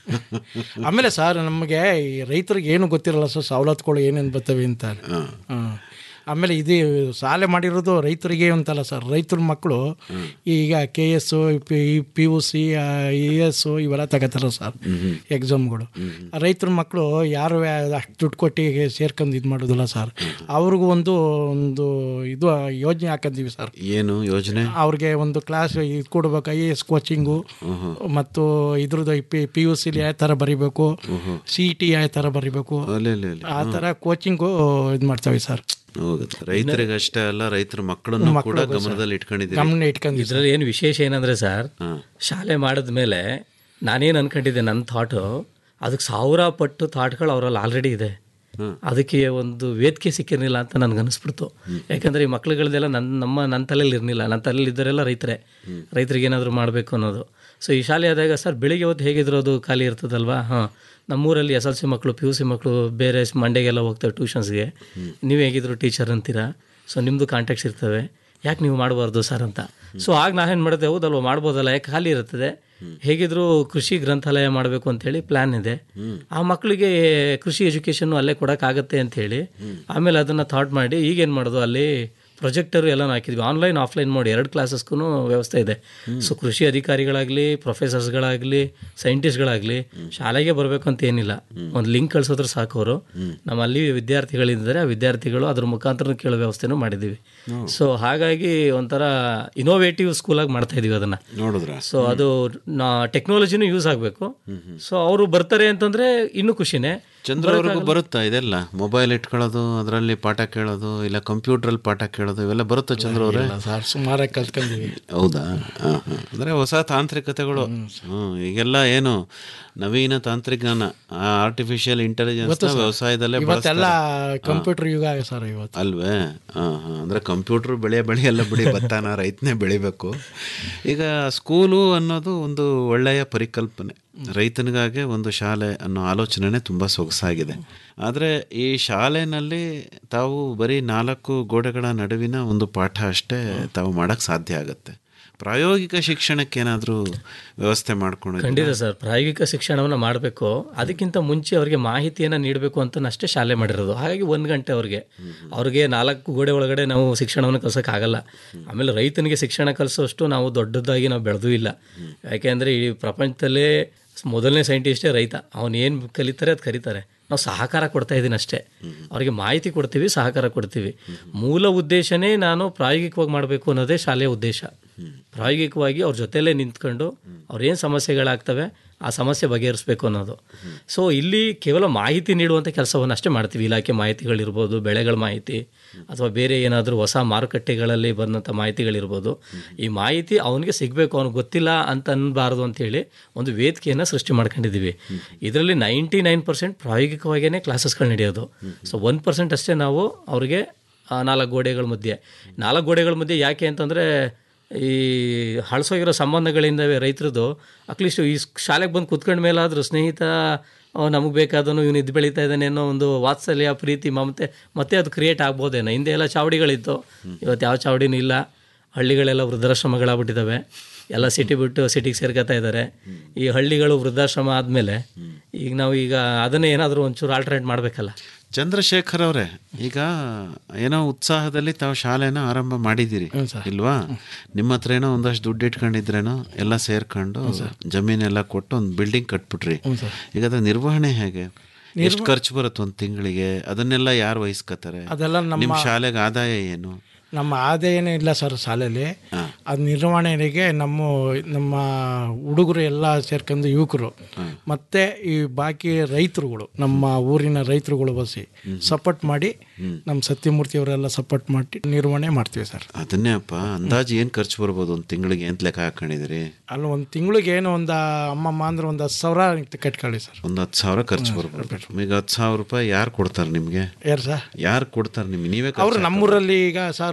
ಆಮೇಲೆ ಸರ್ ನಮಗೆ ಈ ರೈತರಿಗೆ ಏನು ಗೊತ್ತಿರಲ್ಲ ಸರ್ ಸವಲತ್ತುಗಳು ಏನೇನು ಬರ್ತವೆ ಅಂತ ಹಾಂ ಆಮೇಲೆ ಇದು ಸಾಲೆ ಮಾಡಿರೋದು ರೈತರಿಗೆ ಅಂತಲ್ಲ ಸರ್ ರೈತರ ಮಕ್ಕಳು ಈಗ K S P P U C E S ಇವೆಲ್ಲ ತಗೋತಾರ ಸರ್ ಎಕ್ಸಾಮ್ಗಳು ರೈತರ ಮಕ್ಕಳು ಯಾರು ಅಷ್ಟು ದುಡ್ಡು ಕೊಟ್ಟು ಸೇರ್ಕೊಂಡು ಇದು ಮಾಡೋದಿಲ್ಲ ಸರ್ ಅವ್ರಿಗೂ ಒಂದು ಒಂದು ಇದು ಯೋಜನೆ ಹಾಕಂತೀವಿ ಸರ್ ಏನು ಯೋಜನೆ ಅವ್ರಿಗೆ ಒಂದು ಕ್ಲಾಸ್ ಇದು ಕೊಡ್ಬೇಕು ಐ ಎ ಎಸ್ ಕೋಚಿಂಗು ಮತ್ತು ಇದ್ರದ್ದು ಪಿ ಪಿ ಯು ಸಿಲಿ ಯಾವ ಥರ ಬರಿಬೇಕು ಸಿ ಇ ಟಿ ಯಾವ ಥರ ಬರಿಬೇಕು ಅಲ್ಲೇ ಅಲ್ಲೇ ಅಲ್ಲೇ. ಆ ಥರ ಕೋಚಿಂಗು ಇದು ಮಾಡ್ತೇವೆ ಸರ್ ಹೋಗುತ್ತೆ ರೈತರಿಗಷ್ಟೇ ಅಲ್ಲ ರೈತರ ಮಕ್ಕಳನ್ನು ಕೂಡ ಗಮನದಲ್ಲಿ ಇಟ್ಕೊಂಡಿದ್ದೀರಿ ಗಮನ ಇಟ್ಕೊಂಡು ಇದರಲ್ಲಿ ಏನು ವಿಶೇಷ ಏನಂದ್ರೆ ಸರ್ ಶಾಲೆ ಮಾಡಿದ್ಮೇಲೆ ನಾನೇನು ಅನ್ಕೊಂಡಿದ್ದೆ ನನ್ನ ಥಾಟು ಅದಕ್ಕೆ ಸಾವಿರ ಪಟ್ಟು ಥಾಟ್ಗಳು ಅವರಲ್ಲಿ ಆಲ್ರೆಡಿ ಇದೆ ಅದಕ್ಕೆ ಒಂದು ವೇದಿಕೆ ಸಿಕ್ಕಿರಲಿಲ್ಲ ಅಂತ ನನಗೆ ಅನಿಸ್ಬಿಡ್ತು ಯಾಕಂದ್ರೆ ಈ ಮಕ್ಳುಗಳದೆಲ್ಲ ನನ್ನ ನಮ್ಮ ನನ್ನ ತಲೆಯಲ್ಲಿ ಇರಲಿಲ್ಲ ನನ್ನ ತಲೆಯಲ್ಲಿ ಇದ್ದರೆಲ್ಲ ರೈತರೇ ರೈತರಿಗೆ ಏನಾದರೂ ಮಾಡಬೇಕು ಅನ್ನೋದು ಸೊ ಈ ಶಾಲೆ ಆದಾಗ ಸರ್ ಬೆಳಿಗ್ಗೆ ಹೊತ್ತು ಹೇಗಿದ್ರು ಅದು ಖಾಲಿ ಇರ್ತದಲ್ವಾ ಹಾಂ ನಮ್ಮೂರಲ್ಲಿ ಎಸ್ ಎಲ್ ಸಿ ಮಕ್ಕಳು ಪಿ ಯು ಸಿ ಮಕ್ಕಳು ಬೇರೆ ಮಂಡೆಗೆಲ್ಲ ಹೋಗ್ತವೆ ಟ್ಯೂಷನ್ಸ್ಗೆ ನೀವು ಹೇಗಿದ್ರು ಟೀಚರ್ ಅಂತೀರಾ ಸೊ ನಿಮ್ಮದು ಕಾಂಟ್ಯಾಕ್ಟ್ಸ್ ಇರ್ತವೆ ಯಾಕೆ ನೀವು ಮಾಡಬಾರ್ದು ಸರ್ ಅಂತ ಸೊ ಆಗ ನಾವೇನು ಮಾಡಿದೆ ಹೌದಲ್ವ ಮಾಡ್ಬೋದಲ್ಲ ಯಾಕೆ ಖಾಲಿ ಇರ್ತದೆ ಹೇಗಿದ್ರು ಕೃಷಿ ಗ್ರಂಥಾಲಯ ಮಾಡಬೇಕು ಅಂತೇಳಿ ಪ್ಲ್ಯಾನ್ ಇದೆ ಆ ಮಕ್ಕಳಿಗೆ ಕೃಷಿ ಎಜುಕೇಷನ್ನು ಅಲ್ಲೇ ಕೊಡೋಕ್ಕಾಗತ್ತೆ ಅಂತೇಳಿ ಆಮೇಲೆ ಅದನ್ನು ಥಾಟ್ ಮಾಡಿ ಈಗೇನು ಮಾಡೋದು ಅಲ್ಲಿ ಪ್ರೊಜೆಕ್ಟರ್ ಎಲ್ಲನೂ ಹಾಕಿದ್ವಿ ಆನ್ಲೈನ್ ಆಫ್ಲೈನ್ ಮಾಡಿ ಎರಡು ಕ್ಲಾಸಸ್ಗೂ ವ್ಯವಸ್ಥೆ ಇದೆ ಸೊ ಕೃಷಿ ಅಧಿಕಾರಿಗಳಾಗಲಿ ಪ್ರೊಫೆಸರ್ಸ್ಗಳಾಗಲಿ ಸೈಂಟಿಸ್ಟ್ಗಳಾಗಲಿ ಶಾಲೆಗೆ ಬರಬೇಕು ಅಂತ ಏನಿಲ್ಲ ಒಂದು ಲಿಂಕ್ ಕಳ್ಸೋದ್ರೆ ಸಾಕು ಅವರು ನಮ್ಮ ಅಲ್ಲಿ ವಿದ್ಯಾರ್ಥಿಗಳಿದ್ದಾರೆ ಆ ವಿದ್ಯಾರ್ಥಿಗಳು ಅದ್ರ ಮುಖಾಂತರ ಕೇಳೋ ವ್ಯವಸ್ಥೆನೂ ಮಾಡಿದ್ದೀವಿ ಸೊ ಹಾಗಾಗಿ ಒಂಥರ ಇನೋವೇಟಿವ್ ಸ್ಕೂಲಾಗಿ ಮಾಡ್ತಾ ಇದೀವಿ ಅದನ್ನು ನೋಡಿದ್ರ ಸೊ ಅದು ಟೆಕ್ನಾಲಜಿನೂ ಯೂಸ್ ಆಗಬೇಕು ಸೊ ಅವರು ಬರ್ತಾರೆ ಅಂತಂದ್ರೆ ಇನ್ನೂ ಖುಷಿನೇ ಚಂದ್ರ ಅವ್ರಿಗೂ ಬರುತ್ತಾ ಇದೆಲ್ಲ ಮೊಬೈಲ್ ಇಟ್ಕೊಳ್ಳೋದು ಅದರಲ್ಲಿ ಪಾಠ ಕೇಳೋದು ಇಲ್ಲ ಕಂಪ್ಯೂಟ್ರಲ್ಲಿ ಪಾಠ ಕೇಳೋದು ಇವೆಲ್ಲ ಬರುತ್ತಾ ಚಂದ್ರ ಅವರೇ ಸರ್ ಸುಮಾರಾಗಿ ಕಲ್ತ್ಕೊಂಡಿವಿ ಹೌದಾ ಹಾ, ಹಾ. ಅಂದ್ರೆ ಹೊಸ ತಾಂತ್ರಿಕತೆಗಳು ಹ್ಮ್ ಈಗೆಲ್ಲ ಏನು ನವೀನ ತಾಂತ್ರಿಜ್ಞಾನ ಆರ್ಟಿಫಿಷಿಯಲ್ ಇಂಟೆಲಿಜೆನ್ಸ್ ವ್ಯವಸಾಯದಲ್ಲೇ ಇವತ್ತೆಲ್ಲ ಬಳಸ್ತಾರೆ. ಕಂಪ್ಯೂಟರ್ ಯುಗ ಸರ್ ಇವತ್ತು ಅಲ್ವೇ ಹಾಂ ಹಾಂ ಅಂದರೆ ಕಂಪ್ಯೂಟ್ರ್ ಬೆಳೆ ಬೆಳೆ ಎಲ್ಲ ಬಿಡಿ ಭತ್ತನ ರೈತನೇ ಬೆಳಿಬೇಕು ಈಗ ಸ್ಕೂಲು ಅನ್ನೋದು ಒಂದು ಒಳ್ಳೆಯ ಪರಿಕಲ್ಪನೆ ರೈತನಿಗಾಗೆ ಒಂದು ಶಾಲೆ ಅನ್ನೋ ಆಲೋಚನೆನೇ ತುಂಬ ಸೊಗಸಾಗಿದೆ ಆದರೆ ಈ ಶಾಲೆನಲ್ಲಿ ತಾವು ಬರೀ ನಾಲ್ಕು ಗೋಡೆಗಳ ನಡುವಿನ ಒಂದು ಪಾಠ ಅಷ್ಟೇ ತಾವು ಮಾಡೋಕ್ಕೆ ಸಾಧ್ಯ ಆಗುತ್ತೆ ಪ್ರಾಯೋಗಿಕ ಶಿಕ್ಷಣಕ್ಕೆ ಏನಾದರೂ ವ್ಯವಸ್ಥೆ ಮಾಡ್ಕೊಂಡು ಖಂಡಿತ ಸರ್ ಪ್ರಾಯೋಗಿಕ ಶಿಕ್ಷಣವನ್ನು ಮಾಡಬೇಕು ಅದಕ್ಕಿಂತ ಮುಂಚೆ ಅವರಿಗೆ ಮಾಹಿತಿಯನ್ನು ನೀಡಬೇಕು ಅಂತ ಅಷ್ಟೇ ಶಾಲೆ ಮಾಡಿರೋದು ಹಾಗಾಗಿ ಒಂದು ಗಂಟೆ ಅವ್ರಿಗೆ ಅವ್ರಿಗೆ ನಾಲ್ಕು ಗೋಡೆ ಒಳಗಡೆ ನಾವು ಶಿಕ್ಷಣವನ್ನು ಕಲ್ಸೋಕ್ಕಾಗಲ್ಲ ಆಮೇಲೆ ರೈತನಿಗೆ ಶಿಕ್ಷಣ ಕಲಿಸೋಷ್ಟು ನಾವು ದೊಡ್ಡದಾಗಿ ನಾವು ಬೆಳೆದೂ ಇಲ್ಲ ಯಾಕೆಂದರೆ ಈ ಪ್ರಪಂಚದಲ್ಲೇ ಮೊದಲನೇ ಸೈಂಟಿಸ್ಟೇ ರೈತ ಅವನು ಏನು ಕಲಿತಾರೆ ಅದು ಕಲಿತಾರೆ ನಾವು ಸಹಕಾರ ಕೊಡ್ತಾ ಇದ್ದೀನಿ ಅಷ್ಟೇ ಅವರಿಗೆ ಮಾಹಿತಿ ಕೊಡ್ತೀವಿ ಸಹಕಾರ ಕೊಡ್ತೀವಿ ಮೂಲ ಉದ್ದೇಶನೇ ನಾನು ಪ್ರಾಯೋಗಿಕವಾಗಿ ಮಾಡಬೇಕು ಅನ್ನೋದೇ ಶಾಲೆಯ ಉದ್ದೇಶ ಪ್ರಾಯೋಗಿಕವಾಗಿ ಅವ್ರ ಜೊತೆಲೇ ನಿಂತ್ಕೊಂಡು ಅವ್ರೇನು ಸಮಸ್ಯೆಗಳಾಗ್ತವೆ ಆ ಸಮಸ್ಯೆ ಬಗೆಹರಿಸ್ಬೇಕು ಅನ್ನೋದು ಸೊ ಇಲ್ಲಿ ಕೇವಲ ಮಾಹಿತಿ ನೀಡುವಂಥ ಕೆಲಸವನ್ನು ಅಷ್ಟೇ ಮಾಡ್ತೀವಿ ಇಲಾಖೆ ಮಾಹಿತಿಗಳಿರ್ಬೋದು ಬೆಳೆಗಳ ಮಾಹಿತಿ ಅಥವಾ ಬೇರೆ ಏನಾದರೂ ಹೊಸ ಮಾರುಕಟ್ಟೆಗಳಲ್ಲಿ ಬಂದಂಥ ಮಾಹಿತಿಗಳಿರ್ಬೋದು ಈ ಮಾಹಿತಿ ಅವನಿಗೆ ಸಿಗಬೇಕು ಅವ್ನಿಗೆ ಗೊತ್ತಿಲ್ಲ ಅಂತ ಅನ್ಬಾರ್ದು ಅಂತೇಳಿ ಒಂದು ವೇದಿಕೆಯನ್ನು ಸೃಷ್ಟಿ ಮಾಡ್ಕೊಂಡಿದ್ದೀವಿ ಇದರಲ್ಲಿ ನೈಂಟಿ ನೈನ್ ಪರ್ಸೆಂಟ್ ಪ್ರಾಯೋಗಿಕವಾಗಿಯೇ ಕ್ಲಾಸಸ್ಗಳು ನಡೆಯೋದು ಸೊ ಒನ್ ಪರ್ಸೆಂಟ್ ಅಷ್ಟೇ ನಾವು ಅವ್ರಿಗೆ ಆ ನಾಲ್ಕು ಗೋಡೆಗಳ ಮಧ್ಯೆ ನಾಲ್ಕು ಗೋಡೆಗಳ ಮಧ್ಯೆ ಯಾಕೆ ಅಂತಂದರೆ ಈ ಹಳಸೋಗಿರೋ ಸಂಬಂಧಗಳಿಂದವೇ ರೈತರದ್ದು ಅಟ್ಲೀಸ್ಟ್ ಈ ಶಾಲೆಗೆ ಬಂದು ಕುತ್ಕೊಂಡ ಮೇಲಾದರೂ ಸ್ನೇಹಿತ ನಮಗೆ ಬೇಕಾದನು ಇವನು ಇದು ಬೆಳೀತಾ ಇದ್ದಾನೆ ಅನ್ನೋ ಒಂದು ವಾತ್ಸಲ್ಯ ಪ್ರೀತಿ ಮಮತೆ ಮತ್ತೆ ಅದು ಕ್ರಿಯೇಟ್ ಆಗ್ಬೋದೇನೋ ಹಿಂದೆ ಎಲ್ಲ ಚಾವಡಿಗಳಿತ್ತು ಇವತ್ತು ಯಾವ ಚಾವಡಿನೂ ಇಲ್ಲ ಹಳ್ಳಿಗಳೆಲ್ಲ ವೃದ್ಧಾಶ್ರಮಗಳಾಗ್ಬಿಟ್ಟಿದ್ದಾವೆ ಎಲ್ಲ ಸಿಟಿ ಬಿಟ್ಟು ಸಿಟಿಗೆ ಸೇರ್ಕೊತಾ ಇದ್ದಾರೆ ಈ ಹಳ್ಳಿಗಳು ವೃದ್ಧಾಶ್ರಮ ಆದಮೇಲೆ ಈಗ ನಾವು ಈಗ ಅದನ್ನೇ ಏನಾದರೂ ಒಂಚೂರು ಆಲ್ಟ್ರೇಟ್ ಮಾಡಬೇಕಲ್ಲ ಚಂದ್ರಶೇಖರ್ ಅವರೇ ಈಗ ಏನೋ ಉತ್ಸಾಹದಲ್ಲಿ ತಾವು ಶಾಲೆನ ಆರಂಭ ಮಾಡಿದ್ದೀರಿ ಇಲ್ವಾ ನಿಮ್ಮ ಹತ್ರ ಏನೋ ಒಂದಷ್ಟು ದುಡ್ಡು ಇಟ್ಕೊಂಡಿದ್ರೇನೋ ಎಲ್ಲ ಸೇರ್ಕೊಂಡು ಜಮೀನೆಲ್ಲ ಕೊಟ್ಟು ಒಂದು ಬಿಲ್ಡಿಂಗ್ ಕಟ್ಬಿಟ್ರಿ ಈಗ ಅದ್ರ ನಿರ್ವಹಣೆ ಹೇಗೆ ಎಷ್ಟು ಖರ್ಚು ಬರುತ್ತೆ ಒಂದು ತಿಂಗಳಿಗೆ ಅದನ್ನೆಲ್ಲ ಯಾರು ವಹಿಸ್ಕೋತಾರೆ ಅದೆಲ್ಲ ನಮ್ಮ- ನಿಮ್ಮ ಶಾಲೆಗೆ ಆದಾಯ ಏನು ನಮ್ಮ ಆದಾಯನೇ ಇಲ್ಲ ಸರ್ ಶಾಲೆಯಲ್ಲಿ ಅದು ನಿರ್ವಹಣೆಗೆ ನಮ್ಮ ನಮ್ಮ ಹುಡುಗರು ಎಲ್ಲ ಸೇರ್ಕೊಂಡು ಯುವಕರು ಮತ್ತೆ ಈ ಬಾಕಿ ರೈತರುಗಳು ನಮ್ಮ ಊರಿನ ರೈತರುಗಳು ಬಸಿ ಸಪೋರ್ಟ್ ಮಾಡಿ ನಮ್ಮ ಸತ್ಯಮೂರ್ತಿ ಅವರೆಲ್ಲ ಸಪೋರ್ಟ್ ಮಾಡಿ ನಿರ್ವಹಣೆ ಮಾಡ್ತೀವಿ ಸರ್ ಅದನ್ನೇ ಅಪ್ಪ ಅಂದಾಜು ಏನು ಖರ್ಚು ಬರ್ಬೋದು ಒಂದು ತಿಂಗಳಿಗೆ ಎಂತ ಲೆಕ್ಕ ಹಾಕೊಂಡಿದ್ದೀರಿ ಅಲ್ಲಿ ಒಂದು ತಿಂಗಳಿಗೆ ಏನು ಒಂದು ಅಮ್ಮಮ್ಮ ಅಂದ್ರೆ ಒಂದು ಹತ್ತು ಸಾವಿರ ಕಟ್ಕೊಳ್ಳಿ ಸರ್ ಒಂದು ಹತ್ತು ಸಾವಿರ ಖರ್ಚು ಬರ್ಬೋದು ಈಗ ಹತ್ತು ಸಾವಿರ ರೂಪಾಯಿ ಯಾರು ಕೊಡ್ತಾರೆ ನಿಮಗೆ ಯಾರು ಸರ್ ಯಾರು ಕೊಡ್ತಾರೆ ನಿಮ್ಗೆ ನೀವೇ ಅವರು ನಮ್ಮೂರಲ್ಲಿ ಈಗ ಸರ್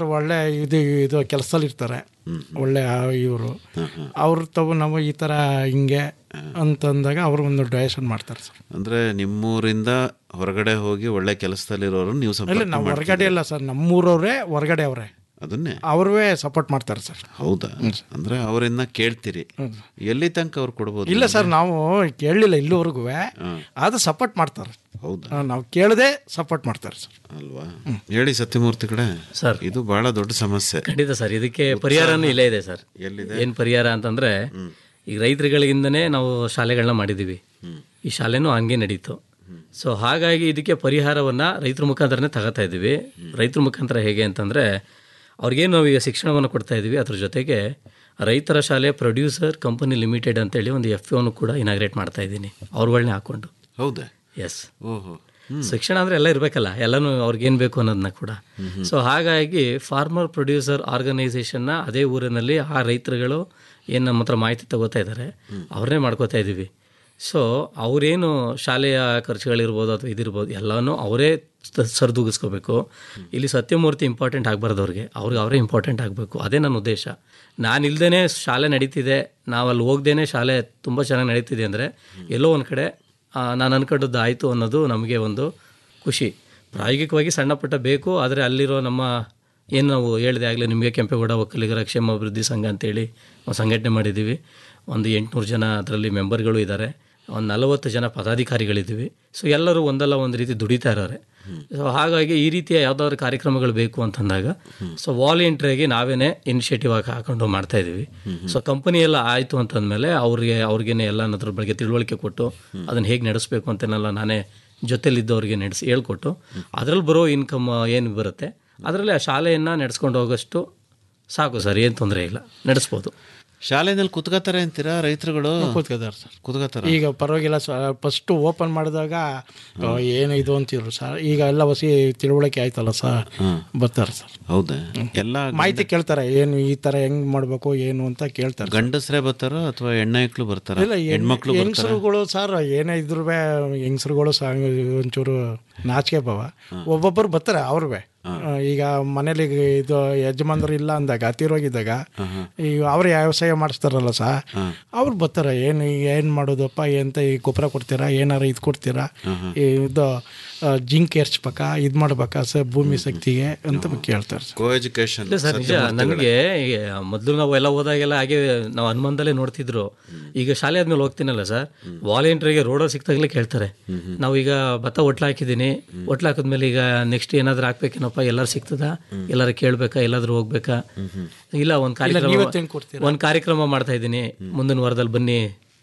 ಸರ್ ಒಳ್ಳೆ ಇದು ಇದು ಕೆಲಸದಲ್ಲಿ ಇರ್ತಾರೆ ಒಳ್ಳೆ ಇವರು ಅವ್ರ ತಗೋ ನಾವು ಈ ಥರ ಹಿಂಗೆ ಅಂತಂದಾಗ ಅವರು ಒಂದು ಡೊನೇಷನ್ ಮಾಡ್ತಾರೆ ಸರ್ ಅಂದ್ರೆ ನಿಮ್ಮೂರಿಂದ ಹೊರಗಡೆ ಹೋಗಿ ಒಳ್ಳೆ ಕೆಲಸದಲ್ಲಿರೋರು ನೀವು ಇಲ್ಲ ಸಂಪರ್ಕ ನಾವು ಮಾಡ್ತೀರಿ. ಹೊರಗಡೆ ಇಲ್ಲ ಸರ್ ನಮ್ಮೂರವ್ರೆ ಹೊರಗಡೆ ಅವರೇ ಅದನ್ನೇ ಅವ್ರವೇ ಸಪೋರ್ಟ್ ಮಾಡ್ತಾರೆ ಸರ್ ಹೌದಾ ಅಂದ್ರೆ ಅವರಿಂದ ಕೇಳ್ತೀರಿ ಎಲ್ಲಿ ತನಕ ಅವ್ರು ಕೊಡ್ಬೋದು ಇಲ್ಲ ಸರ್ ನಾವು ಕೇಳಲಿಲ್ಲ ಇಲ್ಲಿವರೆಗೂ ಅದು ಸಪೋರ್ಟ್ ಮಾಡ್ತಾರೆ ಹೌದಾ ಆ, ನಾವು ಕೇಳದೆ ಸಪೋರ್ಟ್ ಮಾಡ್ತಾರೆ ಸರ್ ಅಲ್ವಾ ಹೇಳಿ ಸತ್ಯಮೂರ್ತಿ ಕಡೆ ಸರ್ ಇದು ಬಹಳ ದೊಡ್ಡ ಸಮಸ್ಯೆ ಖಂಡಿತ ಸರ್ ಇದಕ್ಕೆ ಪರಿಹಾರನೂ ಇಲ್ಲೇ ಇದೆ ಸರ್ ಎಲ್ಲಿದೆ ಏನು ಪರಿಹಾರ ಅಂತಂದ್ರೆ ಈಗ ರೈತರುಗಳಿಂದನೇ ನಾವು ಶಾಲೆಗಳನ್ನ ಮಾಡಿದ್ದೀವಿ ಈ ಶಾಲೆನೂ ಹಂಗೆ ನಡೀತು ಸೊ ಹಾಗಾಗಿ ಇದಕ್ಕೆ ಪರಿಹಾರವನ್ನ ರೈತರ ಮುಖಾಂತರನೇ ತಗೋತಾ ಇದ್ದೀವಿ ರೈತರ ಮುಖಾಂತರ ಹೇಗೆ ಅಂತಂದ್ರೆ ಅವ್ರಿಗೇನು ನಾವು ಈಗ ಶಿಕ್ಷಣವನ್ನು ಕೊಡ್ತಾ ಇದ್ದೀವಿ ಅದ್ರ ಜೊತೆಗೆ ರೈತರ ಶಾಲೆ ಪ್ರೊಡ್ಯೂಸರ್ ಕಂಪನಿ ಲಿಮಿಟೆಡ್ ಅಂತೇಳಿ ಒಂದು ಎಫ್ ಒನು ಕೂಡ ಇನಾಗ್ರೇಟ್ ಮಾಡ್ತಾ ಇದ್ದೀನಿ ಅವ್ರುಗಳನ್ನೇ ಹಾಕೊಂಡು ಹೌದಾ ಎಸ್ ಓಹೋ ಶಿಕ್ಷಣ ಅಂದ್ರೆ ಎಲ್ಲ ಇರಬೇಕಲ್ಲ ಎಲ್ಲನೂ ಅವ್ರಿಗೇನು ಬೇಕು ಅನ್ನೋದನ್ನ ಕೂಡ ಸೊ ಹಾಗಾಗಿ ಫಾರ್ಮರ್ ಪ್ರೊಡ್ಯೂಸರ್ ಆರ್ಗನೈಸೇಷನ್ನ ಅದೇ ಊರಿನಲ್ಲಿ ಆ ರೈತರುಗಳು ಏನು ನಮ್ಮ ಹತ್ರ ಮಾಹಿತಿ ತಗೋತಾ ಇದ್ದಾರೆ ಅವ್ರನ್ನೇ ಮಾಡ್ಕೋತಾ ಇದ್ದೀವಿ ಸೊ ಅವರೇನು ಶಾಲೆಯ ಖರ್ಚುಗಳಿರ್ಬೋದು ಅಥವಾ ಇದಿರ್ಬೋದು ಎಲ್ಲನೂ ಅವರೇ ಸ- ಸರಿದೂಗಿಸ್ಕೋಬೇಕು ಇಲ್ಲಿ ಸತ್ಯಮೂರ್ತಿ ಇಂಪಾರ್ಟೆಂಟ್ ಆಗಬಾರ್ದು ಅವ್ರಿಗೆ ಅವ್ರಿಗೆ ಅವರೇ ಇಂಪಾರ್ಟೆಂಟ್ ಆಗಬೇಕು ಅದೇ ನನ್ನ ಉದ್ದೇಶ ನಾನು ಇಲ್ದೇ ಶಾಲೆ ನಡೀತಿದೆ ನಾವು ಅಲ್ಲಿ ಹೋಗ್ದೇನೆ ಶಾಲೆ ತುಂಬ ಚೆನ್ನಾಗಿ ನಡೀತಿದೆ ಅಂದರೆ ಎಲ್ಲೋ ಒಂದು ಕಡೆ ಆ, ನಾನು ಅನ್ಕೊಂಡದ್ದು ಆಯಿತು ಅನ್ನೋದು ನಮಗೆ ಒಂದು ಖುಷಿ ಪ್ರಾಯೋಗಿಕವಾಗಿ ಸಣ್ಣ ಪುಟ್ಟ ಬೇಕು ಆದರೆ ಅಲ್ಲಿರೋ ನಮ್ಮ ಏನು ನಾವು ಹೇಳಿದೆ ಆಗಲೇ ನಿಮಗೆ ಕೆಂಪೇಗೌಡ ಒಕ್ಕಲಿಗರ ಕ್ಷೇಮ ಅಭಿವೃದ್ಧಿ ಸಂಘ ಅಂತೇಳಿ ಒಂದು ಸಂಘಟನೆ ಮಾಡಿದ್ದೀವಿ ಒಂದು ಎಂಟುನೂರು ಜನ ಅದರಲ್ಲಿ ಮೆಂಬರ್ಗಳು ಇದ್ದಾರೆ ಒಂದು ನಲವತ್ತು ಜನ ಪದಾಧಿಕಾರಿಗಳಿದ್ದೀವಿ ಸೊ ಎಲ್ಲರೂ ಒಂದಲ್ಲ ಒಂದು ರೀತಿ ದುಡಿತಾ ಇರೋರೆ ಸೊ ಹಾಗಾಗಿ ಈ ರೀತಿಯ ಯಾವುದಾದ್ರು ಕಾರ್ಯಕ್ರಮಗಳು ಬೇಕು ಅಂತಂದಾಗ ಸೊ ವಾಲಂಟ್ರಿಯಾಗಿ ನಾವೇನೇ ಇನಿಷಿಯೇಟಿವ್ ಆಗಿ ಹಾಕೊಂಡು ಮಾಡ್ತಾ ಇದ್ದೀವಿ ಸೊ ಕಂಪನಿ ಎಲ್ಲ ಆಯಿತು ಅಂತಂದಮೇಲೆ ಅವ್ರಿಗೆ ಅವ್ರಿಗೇನೆ ಎಲ್ಲ ಅದ್ರ ಬಗ್ಗೆ ತಿಳುವಳಿಕೆ ಕೊಟ್ಟು ಅದನ್ನು ಹೇಗೆ ನಡೆಸಬೇಕು ಅಂತೇನೆಲ್ಲ ನಾನೇ ಜೊತೆಲಿದ್ದವ್ರಿಗೆ ನಡೆಸಿ ಹೇಳ್ಕೊಟ್ಟು ಅದರಲ್ಲಿ ಬರೋ ಇನ್ಕಮ್ ಏನು ಬರುತ್ತೆ ಅದರಲ್ಲಿ ಆ ಶಾಲೆಯನ್ನು ನಡೆಸ್ಕೊಂಡು ಹೋಗೋಷ್ಟು ಸಾಕು ಸರ್ ಏನು ತೊಂದರೆ ಇಲ್ಲ ನಡೆಸ್ಬೋದು ಶಾಲೆನಲ್ಲಿ ಕುತ್ಕೋತಾರೆ ಅಂತೀರಾ ರೈತರುಗಳು ಕೂತ್ಕೋತಾರೆ ಸರ್ ಕುತ್ಕೋತಾರ ಈಗ ಪರವಾಗಿಲ್ಲ ಸರ್ ಫಸ್ಟ್ ಓಪನ್ ಮಾಡಿದಾಗ ಆ, ಏನು ಇದು ಅಂತಿದ್ರು ಸರ್ ಈಗ ಎಲ್ಲ ಹೊಸಿ ತಿಳುವಳಿಕೆ ಆಯ್ತಲ್ಲ ಸರ್ ಬರ್ತಾರೆ ಸರ್ ಹೌದಾ ಎಲ್ಲ ಮಾಹಿತಿ ಕೇಳ್ತಾರೆ ಏನು ಈ ತರ ಹೆಂಗ್ ಮಾಡ್ಬೇಕು ಏನು ಅಂತ ಕೇಳ್ತಾರೆ ಗಂಡಸರೇ ಬರ್ತಾರೋ ಅಥವಾ ಹೆಣ್ಣೈಕ್ಳು ಬರ್ತಾರ ಇಲ್ಲ ಹೆಣ್ಮಕ್ಳು ಬರ್ತಾರ ಹೆಂಗಸರುಗಳು ಸರ್ ಏನೇ ಇದ್ರು ಹೆಂಗಸರುಗಳು ಸಹ ಒಂಚೂರು ನಾಚಿಕೆ ಭಾವ ಒಬ್ಬೊಬ್ಬರು ಬರ್ತಾರೆ ಅವ್ರವೇ ಈಗ ಮನೇಲಿ ಇದು ಯಜಮಾನರು ಇಲ್ಲ ಅಂದಾಗ ತೀರೋಗಿದ್ದಾಗ ಈಗ ಅವ್ರು ವ್ಯವಸಾಯ ಮಾಡಿಸ್ತಾರಲ್ಲ ಸಹ ಅವ್ರು ಬರ್ತಾರೆ ಏನು ಏನು ಮಾಡೋದಪ್ಪ ಎಂತ ಈ ಗೊಬ್ಬರ ಕೊಡ್ತೀರಾ ಏನಾರ ಇದು ಕೊಡ್ತೀರಾ ಈ ಇದು ಆ, ಜಿಂಕ್ ಏರ್ಸ್ಬೇಕಾ ಇದು ಮಾಡ್ಬೇಕಾ ಸರ್ ಭೂಮಿ ಶಕ್ತಿಗೆ ಅಂತ ಕೇಳ್ತಾರೆ ಸರ್ ಕೋ ಎಜುಕೇಶನ್ ಇಲ್ಲ ಸರ್ ನಿಜ ನನಗೆ ಮೊದಲು ನಾವು ಎಲ್ಲ ಹೋದಾಗೆಲ್ಲ ಹಾಗೆ ನಾವು ಹನುಮಾನದಲ್ಲೇ ನೋಡ್ತಿದ್ರು ಈಗ ಶಾಲೆ ಆದ್ಮೇಲೆ ಹೋಗ್ತೀನಲ್ಲ ಸರ್ ವಾಲಂಟ್ರಿಗೆ ರೋಡಲ್ಲಿ ಸಿಕ್ತಾಗಲೇ ಕೇಳ್ತಾರೆ ನಾವು ಈಗ ಭತ್ತ ಒಟ್ಲ ಹಾಕಿದ್ದೀನಿ ಒಟ್ಲ ಹಾಕಿದ್ಮೇಲೆ ಈಗ ನೆಕ್ಸ್ಟ್ ಏನಾದ್ರು ಹಾಕ್ಬೇಕೇನಪ್ಪ ಎಲ್ಲರೂ ಸಿಗ್ತದಾ ಎಲ್ಲರೂ ಕೇಳ್ಬೇಕಾ ಎಲ್ಲಾದ್ರೂ ಹೋಗ್ಬೇಕಾ ಇಲ್ಲ ಒಂದು ಕಾರ್ಯಕ್ರಮ ನೀವತ್ತು ಹೆಂಗ್ ಕೊಡ್ತೀರಾ? ಒಂದು ಕಾರ್ಯಕ್ರಮ ಮಾಡ್ತಾ ಇದ್ದೀನಿ ಮುಂದಿನ ವಾರದಲ್ಲಿ ಬನ್ನಿ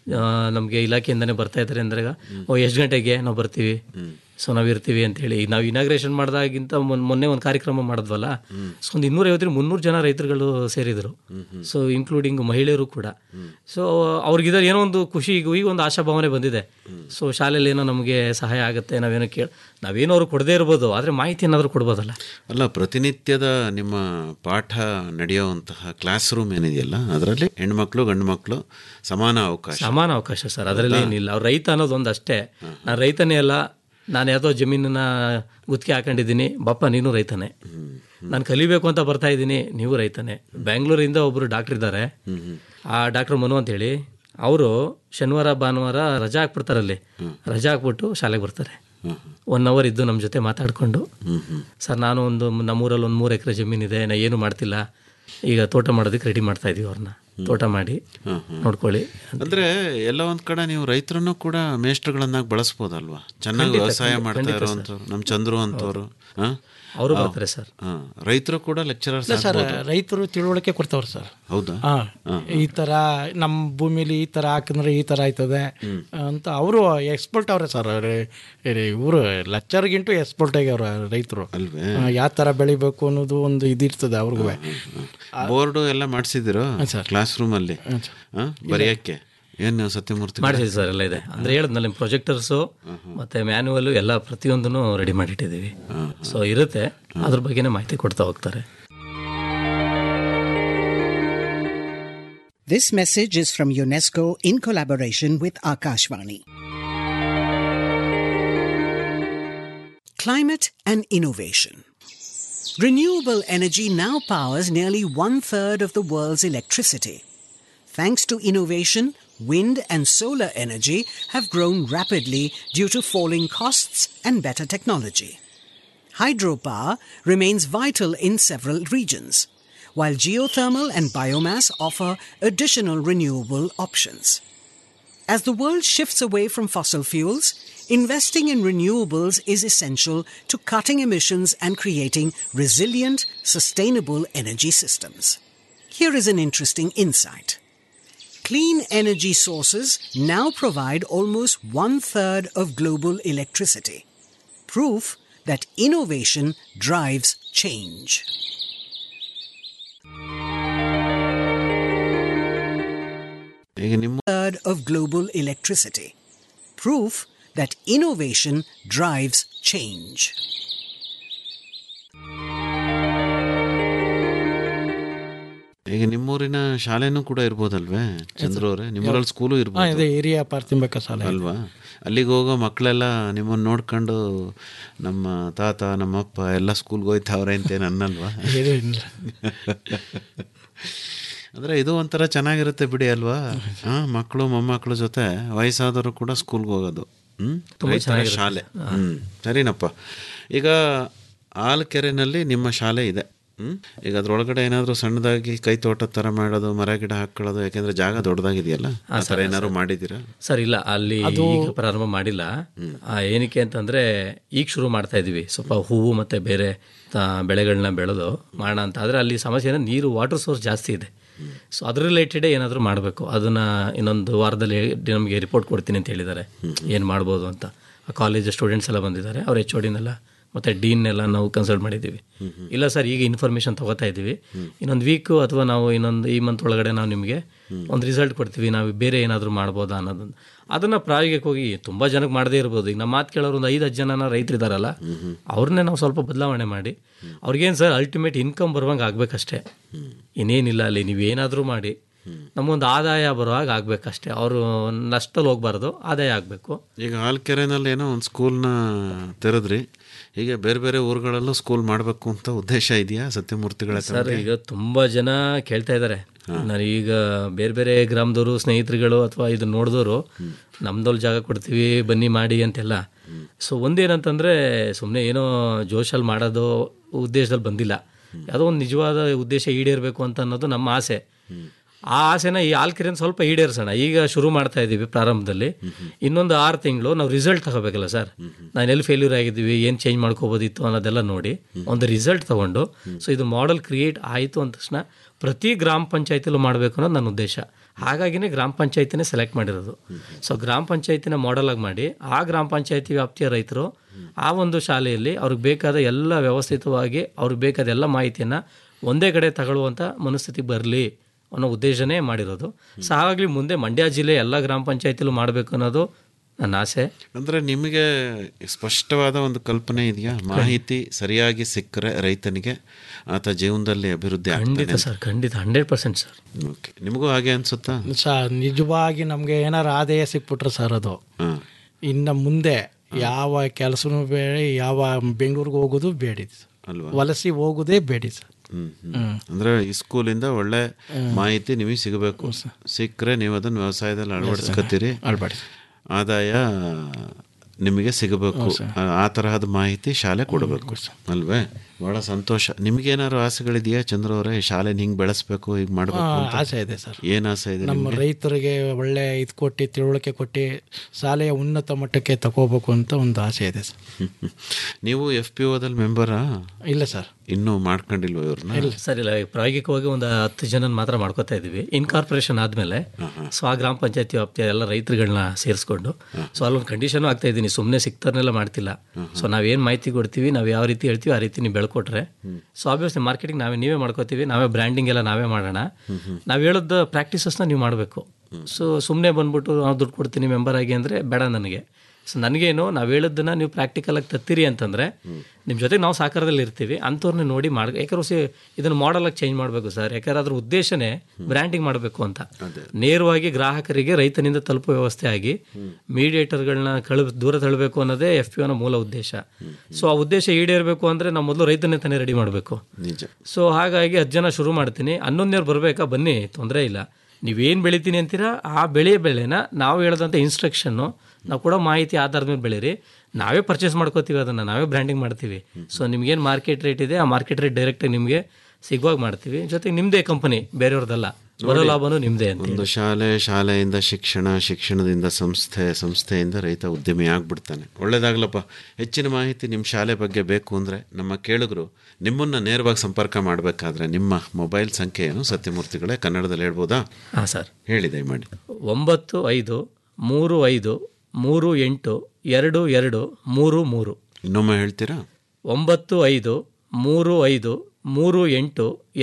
ನಮಗೆ ಇಲಾಖೆಯಿಂದನೇ ಬರ್ತಾ ಇದ್ದಾರೆ ಅಂದಾಗ ಓ ಎಷ್ಟು ಗಂಟೆಗೆ ನಾವು ಬರ್ತೀವಿ ಸೊ ನಾವು ಇರ್ತೀವಿ ಅಂತ ಹೇಳಿ ಈಗ ನಾವು ಇನಾಗ್ರೇಷನ್ ಮಾಡಿದಾಗಿಂತ ಮೊನ್ನೆ ಒಂದು ಕಾರ್ಯಕ್ರಮ ಮಾಡಿದ್ವಲ್ಲ ಸೊ ಒಂದು ಇನ್ನೂರೈವತ್ತರಿಂದ ಮುನ್ನೂರು ಜನ ರೈತರುಗಳು ಸೇರಿದರು ಸೊ ಇನ್ಕ್ಲೂಡಿಂಗ್ ಮಹಿಳೆಯರು ಕೂಡ ಸೊ ಅವ್ರಿಗಿದ ಏನೋ ಒಂದು ಖುಷಿ ಈಗ ಈಗ ಒಂದು ಆಶಾಭಾವನೆ ಬಂದಿದೆ ಸೊ ಶಾಲೆಯಲ್ಲಿ ಏನೋ ನಮಗೆ ಸಹಾಯ ಆಗುತ್ತೆ ನಾವೇನೋ ಕೇಳಿ ನಾವೇನೋ ಅವ್ರು ಕೊಡದೇ ಇರ್ಬೋದು ಆದರೆ ಮಾಹಿತಿ ಏನಾದರೂ ಕೊಡ್ಬೋದಲ್ಲ ಅಲ್ಲ ಪ್ರತಿನಿತ್ಯದ ನಿಮ್ಮ ಪಾಠ ನಡೆಯುವಂತಹ ಕ್ಲಾಸ್ ರೂಮ್ ಏನಿದೆಯಲ್ಲ ಅದರಲ್ಲಿ ಹೆಣ್ಮಕ್ಳು ಗಂಡು ಮಕ್ಕಳು ಸಮಾನ ಅವಕಾಶ ಸಮಾನ ಅವಕಾಶ ಸರ್ ಅದರಲ್ಲಿ ಏನಿಲ್ಲ ಅವ್ರು ರೈತ ಅನ್ನೋದೊಂದು ಅಷ್ಟೇ ನಾನು ರೈತನೇ ಅಲ್ಲ ನಾನು ಯಾವುದೋ ಜಮೀನನ್ನ ಗುತ್ತಿಗೆ ಹಾಕೊಂಡಿದ್ದೀನಿ ಬಪ್ಪ ನೀನು ರೈತನೇ ನಾನು ಕಲಿಬೇಕು ಅಂತ ಬರ್ತಾ ಇದ್ದೀನಿ ನೀವು ರೈತನೇ ಬೆಂಗಳೂರಿಂದ ಒಬ್ಬರು ಡಾಕ್ಟರ್ ಇದ್ದಾರೆ ಆ ಡಾಕ್ಟರ್ ಮನು ಅಂತೇಳಿ ಅವರು ಶನಿವಾರ ಭಾನುವಾರ ರಜಾ ಹಾಕ್ಬಿಡ್ತಾರಲ್ಲಿ ರಜಾ ಹಾಕ್ಬಿಟ್ಟು ಶಾಲೆಗೆ ಬರ್ತಾರೆ ಒನ್ ಅವರ್ ಇದ್ದು ನಮ್ಮ ಜೊತೆ ಮಾತಾಡಿಕೊಂಡು ಸರ್ ನಾನು ಒಂದು ನಮ್ಮೂರಲ್ಲಿ ಒಂದು ಮೂರು ಎಕರೆ ಜಮೀನಿದೆ ನಾ ಏನು ಮಾಡ್ತಿಲ್ಲ ಈಗ ತೋಟ ಮಾಡೋದಕ್ಕೆ ರೆಡಿ ಮಾಡ್ತಾ ಇದೀವಿ ಅವ್ರನ್ನ ತೋಟ ಮಾಡಿ ನೋಡ್ಕೊಳ್ಳಿ ಅಂದ್ರೆ ಎಲ್ಲ ಒಂದ್ ಕಡೆ ನೀವು ರೈತರನ್ನು ಕೂಡ ಮೇಷ್ಟ್ರುಗಳನ್ನಾಗಿ ಬಳಸ್ಬೋದಲ್ವಾ ಚೆನ್ನಾಗಿ ವ್ಯವಸಾಯ ಮಾಡ್ತಾ ಇರೋವಂಥವ್ರು ನಮ್ಮ ಚಂದ್ರು ಅಂತವ್ರು ಹಾ? ಅವರು ಆ, ಬರ್ತಾರೆ ಸರ್ ಹಾ. ರೈತರು ಕೂಡ ಲೆಕ್ಚರರ್ಸ್ ಇಲ್ಲ ಸರ್ ರೈತರು ತಿಳುವಳಿಕೆ ಕೊಡ್ತಾವ್ರು ಸರ್ ಹೌದಾ ಹಾ ಈ ತರ ನಮ್ಮ ಭೂಮಿಲಿ ಈ ತರ ಹಾಕಿದ್ರೆ ಈ ತರ ಆಯ್ತದೆ ಅಂತ ಅವರು ಎಕ್ಸ್ಪರ್ಟ್ ಅವ್ರೆ ಸರ್ ಇವರು ಲಚ್ಚರ್ಗಿಂಟು ಎಕ್ಸ್ಪರ್ಟ್ ಆಗ್ಯವ್ರ ರೈತರು ಅಲ್ವೇ ಯಾವ ತರ ಬೆಳಿಬೇಕು ಅನ್ನೋದು ಒಂದು ಇದಿರ್ತದೆ ಅವ್ರಿಗೂ ಬೋರ್ಡು ಎಲ್ಲ ಮಾಡಿಸಿದಿರೋ ಸರ್. ಕ್ಲಾಸ್ ರೂಮ್ ಅಲ್ಲಿ ಹಾ? ಬರೆಯಕ್ಕೆ ಏನು ಸತ್ಯಮೂರ್ತಿ ಮಾಡಿಸಿದ್ವಿ ಸರ್ ಎಲ್ಲ ಇದೆ ಅಂದ್ರೆ ಹೇಳಿದ್ನಲ್ಲ ಪ್ರೊಜೆಕ್ಟರ್ಸು ಮತ್ತೆ ಮ್ಯಾನ್ಯುವಲ್ ಎಲ್ಲ ಪ್ರತಿಯೊಂದನ್ನು ರೆಡಿ ಮಾಡಿಟ್ಟಿದ್ದೀವಿ ಸೊ ಇರುತ್ತೆ ಅದ್ರ ಬಗ್ಗೆನೇ ಮಾಹಿತಿ ಕೊಡ್ತಾ ಹೋಗ್ತಾರೆ This message is from UNESCO in collaboration with Akashvani. Climate and innovation. Renewable energy now powers nearly one third of the world's electricity. Thanks to innovation, wind and solar energy have grown rapidly due to falling costs and better technology. Hydropower remains vital in several regions, while geothermal and biomass offer additional renewable options. As the world shifts away from fossil fuels, investing in renewables is essential to cutting emissions and creating resilient, sustainable energy systems. Here is an interesting insight. Clean energy sources now provide almost one third of global electricity. Proof that innovation drives change. ಈಗ ನಿಮ್ಮ Third of global electricity. Proof that innovation drives change. ಈಗ ನಿಮ್ಮೂರಿನ ಶಾಲೆನೂ ಕೂಡ ಇರ್ಬೋದಲ್ವೇ ಚಂದ್ರು ಅವರೇ ನಿಮ್ಮೂರಲ್ಲಿ school ಹಾಂ ಇರ್ಬೋದು ಇದೆ ಹಿರಿಯ ಪ್ರಾಥಮಿಕ ಶಾಲೆ ಅಲ್ವಾ ಅಲ್ಲಿಗೆ ಹೋಗೋ ಮಕ್ಕಳೆಲ್ಲ ನಿಮ್ಮನ್ನು ನೋಡ್ಕೊಂಡು ನಮ್ಮ ತಾತ ನಮ್ಮಪ್ಪ ಎಲ್ಲ ಸ್ಕೂಲ್ಗೆ ಹೋಯ್ತಾವ್ರೆ ಅಂತೇನು ಅನ್ನಲ್ವಾ ಇದು ಇಲ್ಲ. ಅಂದರೆ ಇದು ಒಂಥರ ಚೆನ್ನಾಗಿರುತ್ತೆ ಬಿಡಿ ಅಲ್ವಾ ಹಾಂ ಮಕ್ಕಳು ಮೊಮ್ಮಕ್ಕಳ ಜೊತೆ ವಯಸ್ಸಾದವರು ಕೂಡ ಸ್ಕೂಲ್ಗೆ ಹೋಗೋದು ಹ್ಞೂ ರೈತರ ಶಾಲೆ ಹ್ಞೂ ಸರಿನಪ್ಪ ಈಗ ಆಲ್ಕೆರೆನಲ್ಲಿ ನಿಮ್ಮ ಶಾಲೆ ಇದೆ ಹ್ಞೂ ಈಗ ಅದ್ರೊಳಗಡೆ ಏನಾದರೂ ಸಣ್ಣದಾಗಿ ಕೈ ತೋಟದ ಥರ ಮಾಡೋದು ಮರ ಗಿಡ ಹಾಕೊಳ್ಳೋದು ಯಾಕೆಂದ್ರೆ ಜಾಗ ದೊಡ್ಡದಾಗಿದೆಯಲ್ಲ ಆ ಥರ ಏನಾದ್ರು ಮಾಡಿದ್ದೀರಾ ಸರ್ ಇಲ್ಲ ಅಲ್ಲಿ ಈಗ ಪ್ರಾರಂಭ ಮಾಡಿಲ್ಲ ಆ, ಏನಕ್ಕೆ ಅಂತಂದ್ರೆ ಈಗ ಶುರು ಮಾಡ್ತಾ ಇದೀವಿ ಸ್ವಲ್ಪ ಹೂವು ಮತ್ತೆ ಬೇರೆ ತ- ಬೆಳೆಗಳನ್ನ ಬೆಳೆದು ಮಾಡೋಣ ಅಂತ ಆದರೆ ಅಲ್ಲಿ ಸಮಸ್ಯೆ ಏನಂದ್ರೆ ನೀರು ವಾಟರ್ ಸೋರ್ಸ್ ಜಾಸ್ತಿ ಇದೆ ಸೊ ಅದ್ರ ರಿಲೇಟೆಡ್ ಏನಾದರೂ ಮಾಡಬೇಕು ಅದನ್ನ ಇನ್ನೊಂದು ವಾರದಲ್ಲಿ ನಮಗೆ ರಿಪೋರ್ಟ್ ಕೊಡ್ತೀನಿ ಅಂತ ಹೇಳಿದ್ದಾರೆ ಏನು ಮಾಡ್ಬೋದು ಅಂತ ಆ ಕಾಲೇಜ್ ಸ್ಟೂಡೆಂಟ್ಸ್ ಎಲ್ಲ ಬಂದಿದ್ದಾರೆ ಅವ್ರ ಎಚ್ ಓಡಿನೆಲ್ಲ ಮತ್ತು ಡೀನ್ನೆಲ್ಲ ನಾವು ಕನ್ಸಲ್ಟ್ ಮಾಡಿದ್ದೀವಿ ಇಲ್ಲ ಸರ್ ಈಗ ಇನ್ಫಾರ್ಮೇಷನ್ ತಗೋತಾ ಇದ್ದೀವಿ ಇನ್ನೊಂದು ವೀಕು ಅಥವಾ ನಾವು ಇನ್ನೊಂದು ಈ ಮಂತ್ ಒಳಗಡೆ ನಾವು ನಿಮಗೆ ಒಂದು ರಿಸಲ್ಟ್ ಕೊಡ್ತೀವಿ ನಾವು ಬೇರೆ ಏನಾದರೂ ಮಾಡ್ಬೋದಾ ಅನ್ನೋದನ್ನು ಅದನ್ನು ಪ್ರಾಯೋಗಿಕವಾಗಿ ತುಂಬ ಜನಕ್ಕೆ ಮಾಡದೇ ಇರ್ಬೋದು ಈಗ ನಮ್ಮ ಮಾತು ಕೇಳೋರು ಒಂದು ಐದು ಹತ್ತು ಜನ ರೈತರಿದ್ದಾರಲ್ಲ ಅವ್ರನ್ನೇ ನಾವು ಸ್ವಲ್ಪ ಬದಲಾವಣೆ ಮಾಡಿ ಅವ್ರಿಗೇನು ಸರ್ ಅಲ್ಟಿಮೇಟ್ ಇನ್ಕಮ್ ಬರುವಂಗೆ ಆಗಬೇಕಷ್ಟೇ ಇನ್ನೇನಿಲ್ಲ ಅಲ್ಲಿ ನೀವೇನಾದರೂ ಮಾಡಿ ನಮಗೊಂದು ಆದಾಯ ಬರುವಾಗ ಆಗಬೇಕಷ್ಟೇ ಅವರು ನಷ್ಟದಲ್ಲಿ ಹೋಗ್ಬಾರ್ದು ಆದಾಯ ಆಗಬೇಕು ಈಗ ಹಾಲ್ಕೆರೆನಲ್ಲಿ ಏನೋ ಒಂದು ಸ್ಕೂಲ್ನ ತೆರೆದ್ರಿ ಹೀಗೆ ಬೇರೆ ಬೇರೆ ಊರುಗಳಲ್ಲೂ ಸ್ಕೂಲ್ ಮಾಡಬೇಕು ಅಂತ ಉದ್ದೇಶ ಇದೆಯಾ ಸತ್ಯಮೂರ್ತಿಗಳ ಹತ್ರ? ಸರ್ ಈಗ ತುಂಬಾ ಜನ ಕೇಳ್ತಾ ಇದ್ದಾರೆ ನಾನು ಈಗ ಬೇರೆ ಬೇರೆ ಗ್ರಾಮದವರು ಸ್ನೇಹಿತರುಗಳು ಅಥವಾ ಇದು ನೋಡಿದವರು ನಮ್ದಲ್ಲಿ ಜಾಗ ಕೊಡ್ತೀವಿ ಬನ್ನಿ ಮಾಡಿ ಅಂತೆಲ್ಲ ಸೊ ಒಂದೇನಂತಂದ್ರೆ ಸುಮ್ಮನೆ ಏನೋ ಜೋಶಲ್ಲಿ ಮಾಡೋದು ಉದ್ದೇಶದಲ್ಲಿ ಬಂದಿಲ್ಲ ಯಾವುದೋ ಒಂದು ನಿಜವಾದ ಉದ್ದೇಶ ಈಡೇರಬೇಕು ಅಂತ ಅನ್ನೋದು ನಮ್ಮ ಆಸೆ ಆ ಆಸೆನ ಈ ಆಲ್ಕಿರಿನ ಸ್ವಲ್ಪ ಈಡೇರಿಸೋಣ ಈಗ ಶುರು ಮಾಡ್ತಾ ಇದ್ದೀವಿ ಪ್ರಾರಂಭದಲ್ಲಿ ಇನ್ನೊಂದು ಆರು ತಿಂಗಳು ನಾವು ರಿಸಲ್ಟ್ ತಗೋಬೇಕಲ್ಲ ಸರ್ ನಾನು ಎಲ್ಲಿ ಫೇಲ್ಯೂರ್ ಆಗಿದ್ದೀವಿ ಏನು ಚೇಂಜ್ ಮಾಡ್ಕೋಬೋದಿತ್ತು ಅನ್ನೋದೆಲ್ಲ ನೋಡಿ ಒಂದು ರಿಸಲ್ಟ್ ತಗೊಂಡು ಸೊ ಇದು ಮಾಡೆಲ್ ಕ್ರಿಯೇಟ್ ಆಯಿತು ಅಂದ ತಕ್ಷಣ ಪ್ರತಿ ಗ್ರಾಮ ಪಂಚಾಯತಿಲೂ ಮಾಡಬೇಕು ಅನ್ನೋದು ನನ್ನ ಉದ್ದೇಶ ಹಾಗಾಗಿನೇ ಗ್ರಾಮ ಪಂಚಾಯತಿನೇ ಸೆಲೆಕ್ಟ್ ಮಾಡಿರೋದು ಸೊ ಗ್ರಾಮ ಪಂಚಾಯತಿನ ಮಾಡೆಲ್ ಆಗಿ ಮಾಡಿ ಆ ಗ್ರಾಮ ಪಂಚಾಯತಿ ವ್ಯಾಪ್ತಿಯ ರೈತರು ಆ ಒಂದು ಶಾಲೆಯಲ್ಲಿ ಅವ್ರಿಗೆ ಬೇಕಾದ ಎಲ್ಲ ವ್ಯವಸ್ಥಿತವಾಗಿ ಅವ್ರಿಗೆ ಬೇಕಾದ ಎಲ್ಲ ಮಾಹಿತಿಯನ್ನು ಒಂದೇ ಕಡೆ ತಗೊಳ್ಳುವಂಥ ಮನಸ್ಥಿತಿ ಬರಲಿ ಅನ್ನೋ ಉದ್ದೇಶನೇ ಮಾಡಿರೋದು ಸೊ ಹಾಗಾಗಿ ಮುಂದೆ ಮಂಡ್ಯ ಜಿಲ್ಲೆ ಎಲ್ಲ ಗ್ರಾಮ ಪಂಚಾಯತಿಲೂ ಮಾಡಬೇಕು ಅನ್ನೋದು ನನ್ನ ಆಸೆ ಅಂದ್ರೆ ನಿಮಗೆ ಸ್ಪಷ್ಟವಾದ ಒಂದು ಕಲ್ಪನೆ ಇದೆಯಾ ಮಾಹಿತಿ ಸರಿಯಾಗಿ ಸಿಕ್ಕರೆ ರೈತನಿಗೆ ಆತ ಜೀವನದಲ್ಲಿ ಅಭಿವೃದ್ಧಿ ಖಂಡಿತ ಆಗ್ತಾನೆ ಸರ್ ಖಂಡಿತ ಹಂಡ್ರೆಡ್ ಪರ್ಸೆಂಟ್ ಸರ್ ಓಕೆ ನಿಮಗೂ ಹಾಗೆ ಅನ್ಸುತ್ತಾ ಸರ್ ನಿಜವಾಗಿ ನಮಗೆ ಏನಾರು ಆದಾಯ ಸಿಕ್ಬಿಟ್ರೆ ಸರ್ ಅದು ಹಾಂ ಇನ್ನು ಮುಂದೆ ಯಾವ ಕೆಲಸನೂ ಬೇಡ ಯಾವ ಬೆಂಗಳೂರಿಗೆ ಹೋಗೋದು ಬೇಡಿ ಅಲ್ವಾ ವಲಸಿ ಹೋಗೋದೇ ಬೇಡಿ ಸರ್ ಹ್ಮ್, ಹ್ಮ್. ಅಂದ್ರೆ ಈ ಸ್ಕೂಲಿಂದ ಒಳ್ಳೆ ಮಾಹಿತಿ ನಿಮಗೆ ಸಿಗಬೇಕು ಸಿಕ್ಕರೆ ನೀವು ಅದನ್ನ ವ್ಯವಸಾಯದಲ್ಲಿ ಅಳವಡಿಸ್ಕೊತೀರಿ ಅಳ್ಬೇಡಿ ಆದಾಯ ನಿಮಗೆ ಸಿಗಬೇಕು ಆ- ಆ ತರಹದ ಮಾಹಿತಿ ಶಾಲೆ ಕೊಡಬೇಕು ಅಲ್ವೇ ಬಹಳ ಸಂತೋಷ ನಿಮ್ಗೇನಾದ್ರು ಆಸೆಗಳಿದೆಯಾ ಚಂದ್ರ ಅವರೇ ಈ ಶಾಲೆನ ಹಿಂಗ್ ಬೆಳೆಸ್ಬೇಕು ಹೀಗೆ ಮಾಡಬೇಕು ಅಂತ ಆಸೆ ಇದೆ ಸರ್ ಏನ್ ಆಸೆ ಇದೆ ನಮ್ಮ ನಿಮ್ಗೆ? ರೈತರಿಗೆ ಒಳ್ಳೆ ಇದು ಕೊಟ್ಟು ತಿಳುವಳಿಕೆ ಕೊಟ್ಟು ಶಾಲೆಯ ಉನ್ನತ ಮಟ್ಟಕ್ಕೆ ತಗೋಬೇಕು ಅಂತ ಒಂದು ಆಸೆ ಇದೆ ಸರ್ ನೀವು ಎಫ್ ಪಿ ಓದಲ್ಲಿ ಮೆಂಬರಾ ಇಲ್ಲ ಸರ್ ಇನ್ನೂ ಮಾಡ್ಕೊಂಡಿಲ್ವ ಇವ್ರನ್ನ ಸರ್ ಇಲ್ಲ ಈಗ ಪ್ರಾಯೋಗಿಕವಾಗಿ ಒಂದು ಹತ್ತು ಜನ ಮಾತ್ರ ಮಾಡ್ಕೋತಾ ಇದ್ದೀವಿ ಇನ್ಕಾರ್ಪೊರೇಷನ್ ಆದಮೇಲೆ ಸೊ ಆ ಗ್ರಾಮ ಪಂಚಾಯತಿ ವ್ಯಾಪ್ತಿಯ ಎಲ್ಲ ರೈತರುಗಳನ್ನ ಸೇರಿಸ್ಕೊಂಡು ಸೊ ಅಲ್ಲೊಂದು ಕಂಡೀಷನ್ ಆಗ್ತಾ ಇದ್ದೀನಿ ಸುಮ್ಮನೆ ಸಿಗ್ತಾರನ್ನೆಲ್ಲ ಮಾಡ್ತಿಲ್ಲ ಸೊ ನಾವೇನು ಮಾಹಿತಿ ಕೊಡ್ತೀವಿ ನಾವು ಯಾವ ರೀತಿ ಹೇಳ್ತೀವಿ ಆ ರೀತಿ ನೀವು ಬೆಳ್ಕೊಟ್ರೆ ಸೊ ಆಬ್ವಿಯಸ್ಲಿ ಮಾರ್ಕೆಟಿಂಗ್ ನಾವೇ ನೀವೇ ಮಾಡ್ಕೋತೀವಿ ನಾವೇ ಬ್ರ್ಯಾಂಡಿಂಗ್ ಎಲ್ಲ ನಾವೇ ಮಾಡೋಣ ನಾವು ಹೇಳೋದು ಪ್ರಾಕ್ಟೀಸಸ್ನ ನೀವು ಮಾಡಬೇಕು ಸೊ ಸುಮ್ಮನೆ ಬಂದ್ಬಿಟ್ಟು ನಾವು ದುಡ್ಡು ಕೊಡ್ತೀನಿ ಮೆಂಬರ್ ಆಗಿ ಅಂದರೆ ಬೇಡ ನನಗೆ ಸೊ ನನಗೇನು ನಾವು ಹೇಳೋದನ್ನ ನೀವು ಪ್ರಾಕ್ಟಿಕಲಾಗಿ ತತ್ತೀರಿ ಅಂತಂದರೆ ನಿಮ್ಮ ಜೊತೆಗೆ ನಾವು ಸಾಕಾರದಲ್ಲಿ ಇರ್ತೀವಿ ಅಂಥವ್ರನ್ನ ನೋಡಿ ಮಾಡಿ ಯಾಕಂದ್ರೆ ಸಿ ಇದನ್ನು ಮಾಡಲಾಗಿ ಚೇಂಜ್ ಮಾಡಬೇಕು ಸರ್ ಯಾಕಂದ್ರೆ ಅದ್ರ ಉದ್ದೇಶನೇ ಬ್ರ್ಯಾಂಡಿಂಗ್ ಮಾಡಬೇಕು ಅಂತ ನೇರವಾಗಿ ಗ್ರಾಹಕರಿಗೆ ರೈತನಿಂದ ತಲುಪುವ ವ್ಯವಸ್ಥೆ ಆಗಿ ಮೀಡಿಯೇಟರ್ಗಳನ್ನ ಕಳು ದೂರ ತಳ್ಳಬೇಕು ಅನ್ನೋದೇ ಎಫ್ ಪಿ ಒನ ಮೂಲ ಉದ್ದೇಶ ಸೊ ಆ ಉದ್ದೇಶ ಈಡೇರಬೇಕು ಅಂದರೆ ನಾವು ಮೊದಲು ರೈತನೇ ತಾನೇ ರೆಡಿ ಮಾಡಬೇಕು ನಿಜ ಸೊ ಹಾಗಾಗಿ ಹತ್ತು ಜನ ಶುರು ಮಾಡ್ತೀನಿ ಹನ್ನೊಂದನೇರು ಬರಬೇಕಾ ಬನ್ನಿ ತೊಂದರೆ ಇಲ್ಲ ನೀವೇನು ಬೆಳಿತೀನಿ ಅಂತೀರಾ ಆ ಬೆಳೆ ಬೆಳೆನ ನಾವು ಹೇಳದಂಥ ಇನ್ಸ್ಟ್ರಕ್ಷನ್ನು ನಾವು ಕೊಡೋ ಮಾಹಿತಿ ಆಧಾರದ ಮೇಲೆ ಬೆಳೀರಿ ನಾವೇ ಪರ್ಚೇಸ್ ಮಾಡ್ಕೋತೀವಿ ಅದನ್ನು ನಾವೇ ಬ್ರ್ಯಾಂಡಿಂಗ್ ಮಾಡ್ತೀವಿ ಸೊ ನಿಮ್ಗೇನು ಮಾರ್ಕೆಟ್ ರೇಟ್ ಇದೆ ಆ ಮಾರ್ಕೆಟ್ ರೇಟ್ ಡೈರೆಕ್ಟಾಗಿ ನಿಮಗೆ ಸಿಗುವಾಗ ಮಾಡ್ತೀವಿ ಜೊತೆಗೆ ನಿಮ್ಮದೇ ಕಂಪನಿ ಬೇರೆಯವ್ರದ್ದಲ್ಲ ಬರೋ ಲಾಭನೂ ನಿಮ್ಮದೇ ಅಂತ ಒಂದು ಶಾಲೆ ಶಾಲೆಯಿಂದ ಶಿಕ್ಷಣ ಶಿಕ್ಷಣದಿಂದ ಸಂಸ್ಥೆ ಸಂಸ್ಥೆಯಿಂದ ರೈತ ಉದ್ಯಮಿ ಆಗ್ಬಿಡ್ತಾನೆ ಒಳ್ಳೇದಾಗ್ಲಪ್ಪ ಹೆಚ್ಚಿನ ಮಾಹಿತಿ ನಿಮ್ಮ ಶಾಲೆ ಬಗ್ಗೆ ಬೇಕು ಅಂದರೆ ನಮ್ಮ ಕೇಳುಗರು ನಿಮ್ಮನ್ನು ನೇರವಾಗಿ ಸಂಪರ್ಕ ಮಾಡಬೇಕಾದ್ರೆ ನಿಮ್ಮ ಮೊಬೈಲ್ ಸಂಖ್ಯೆ ಏನು ಸತ್ಯಮೂರ್ತಿಗಳೇ ಕನ್ನಡದಲ್ಲಿ ಹೇಳ್ಬೋದಾ ಹಾಂ ಸರ್ ಹೇಳಿ ದಯಮಾಡಿ ಒಂಬತ್ತು ಐದು ಮೂರು ಐದು ಮೂರು ಎಂಟು ಎರಡು ಎರಡು ಮೂರು ಮೂರು ಇನ್ನೊಮ್ಮೆ ಹೇಳ್ತೀರಾ ಒಂಬತ್ತು ಐದು ಮೂರು ಐದು ಮೂರು ಎಂಟು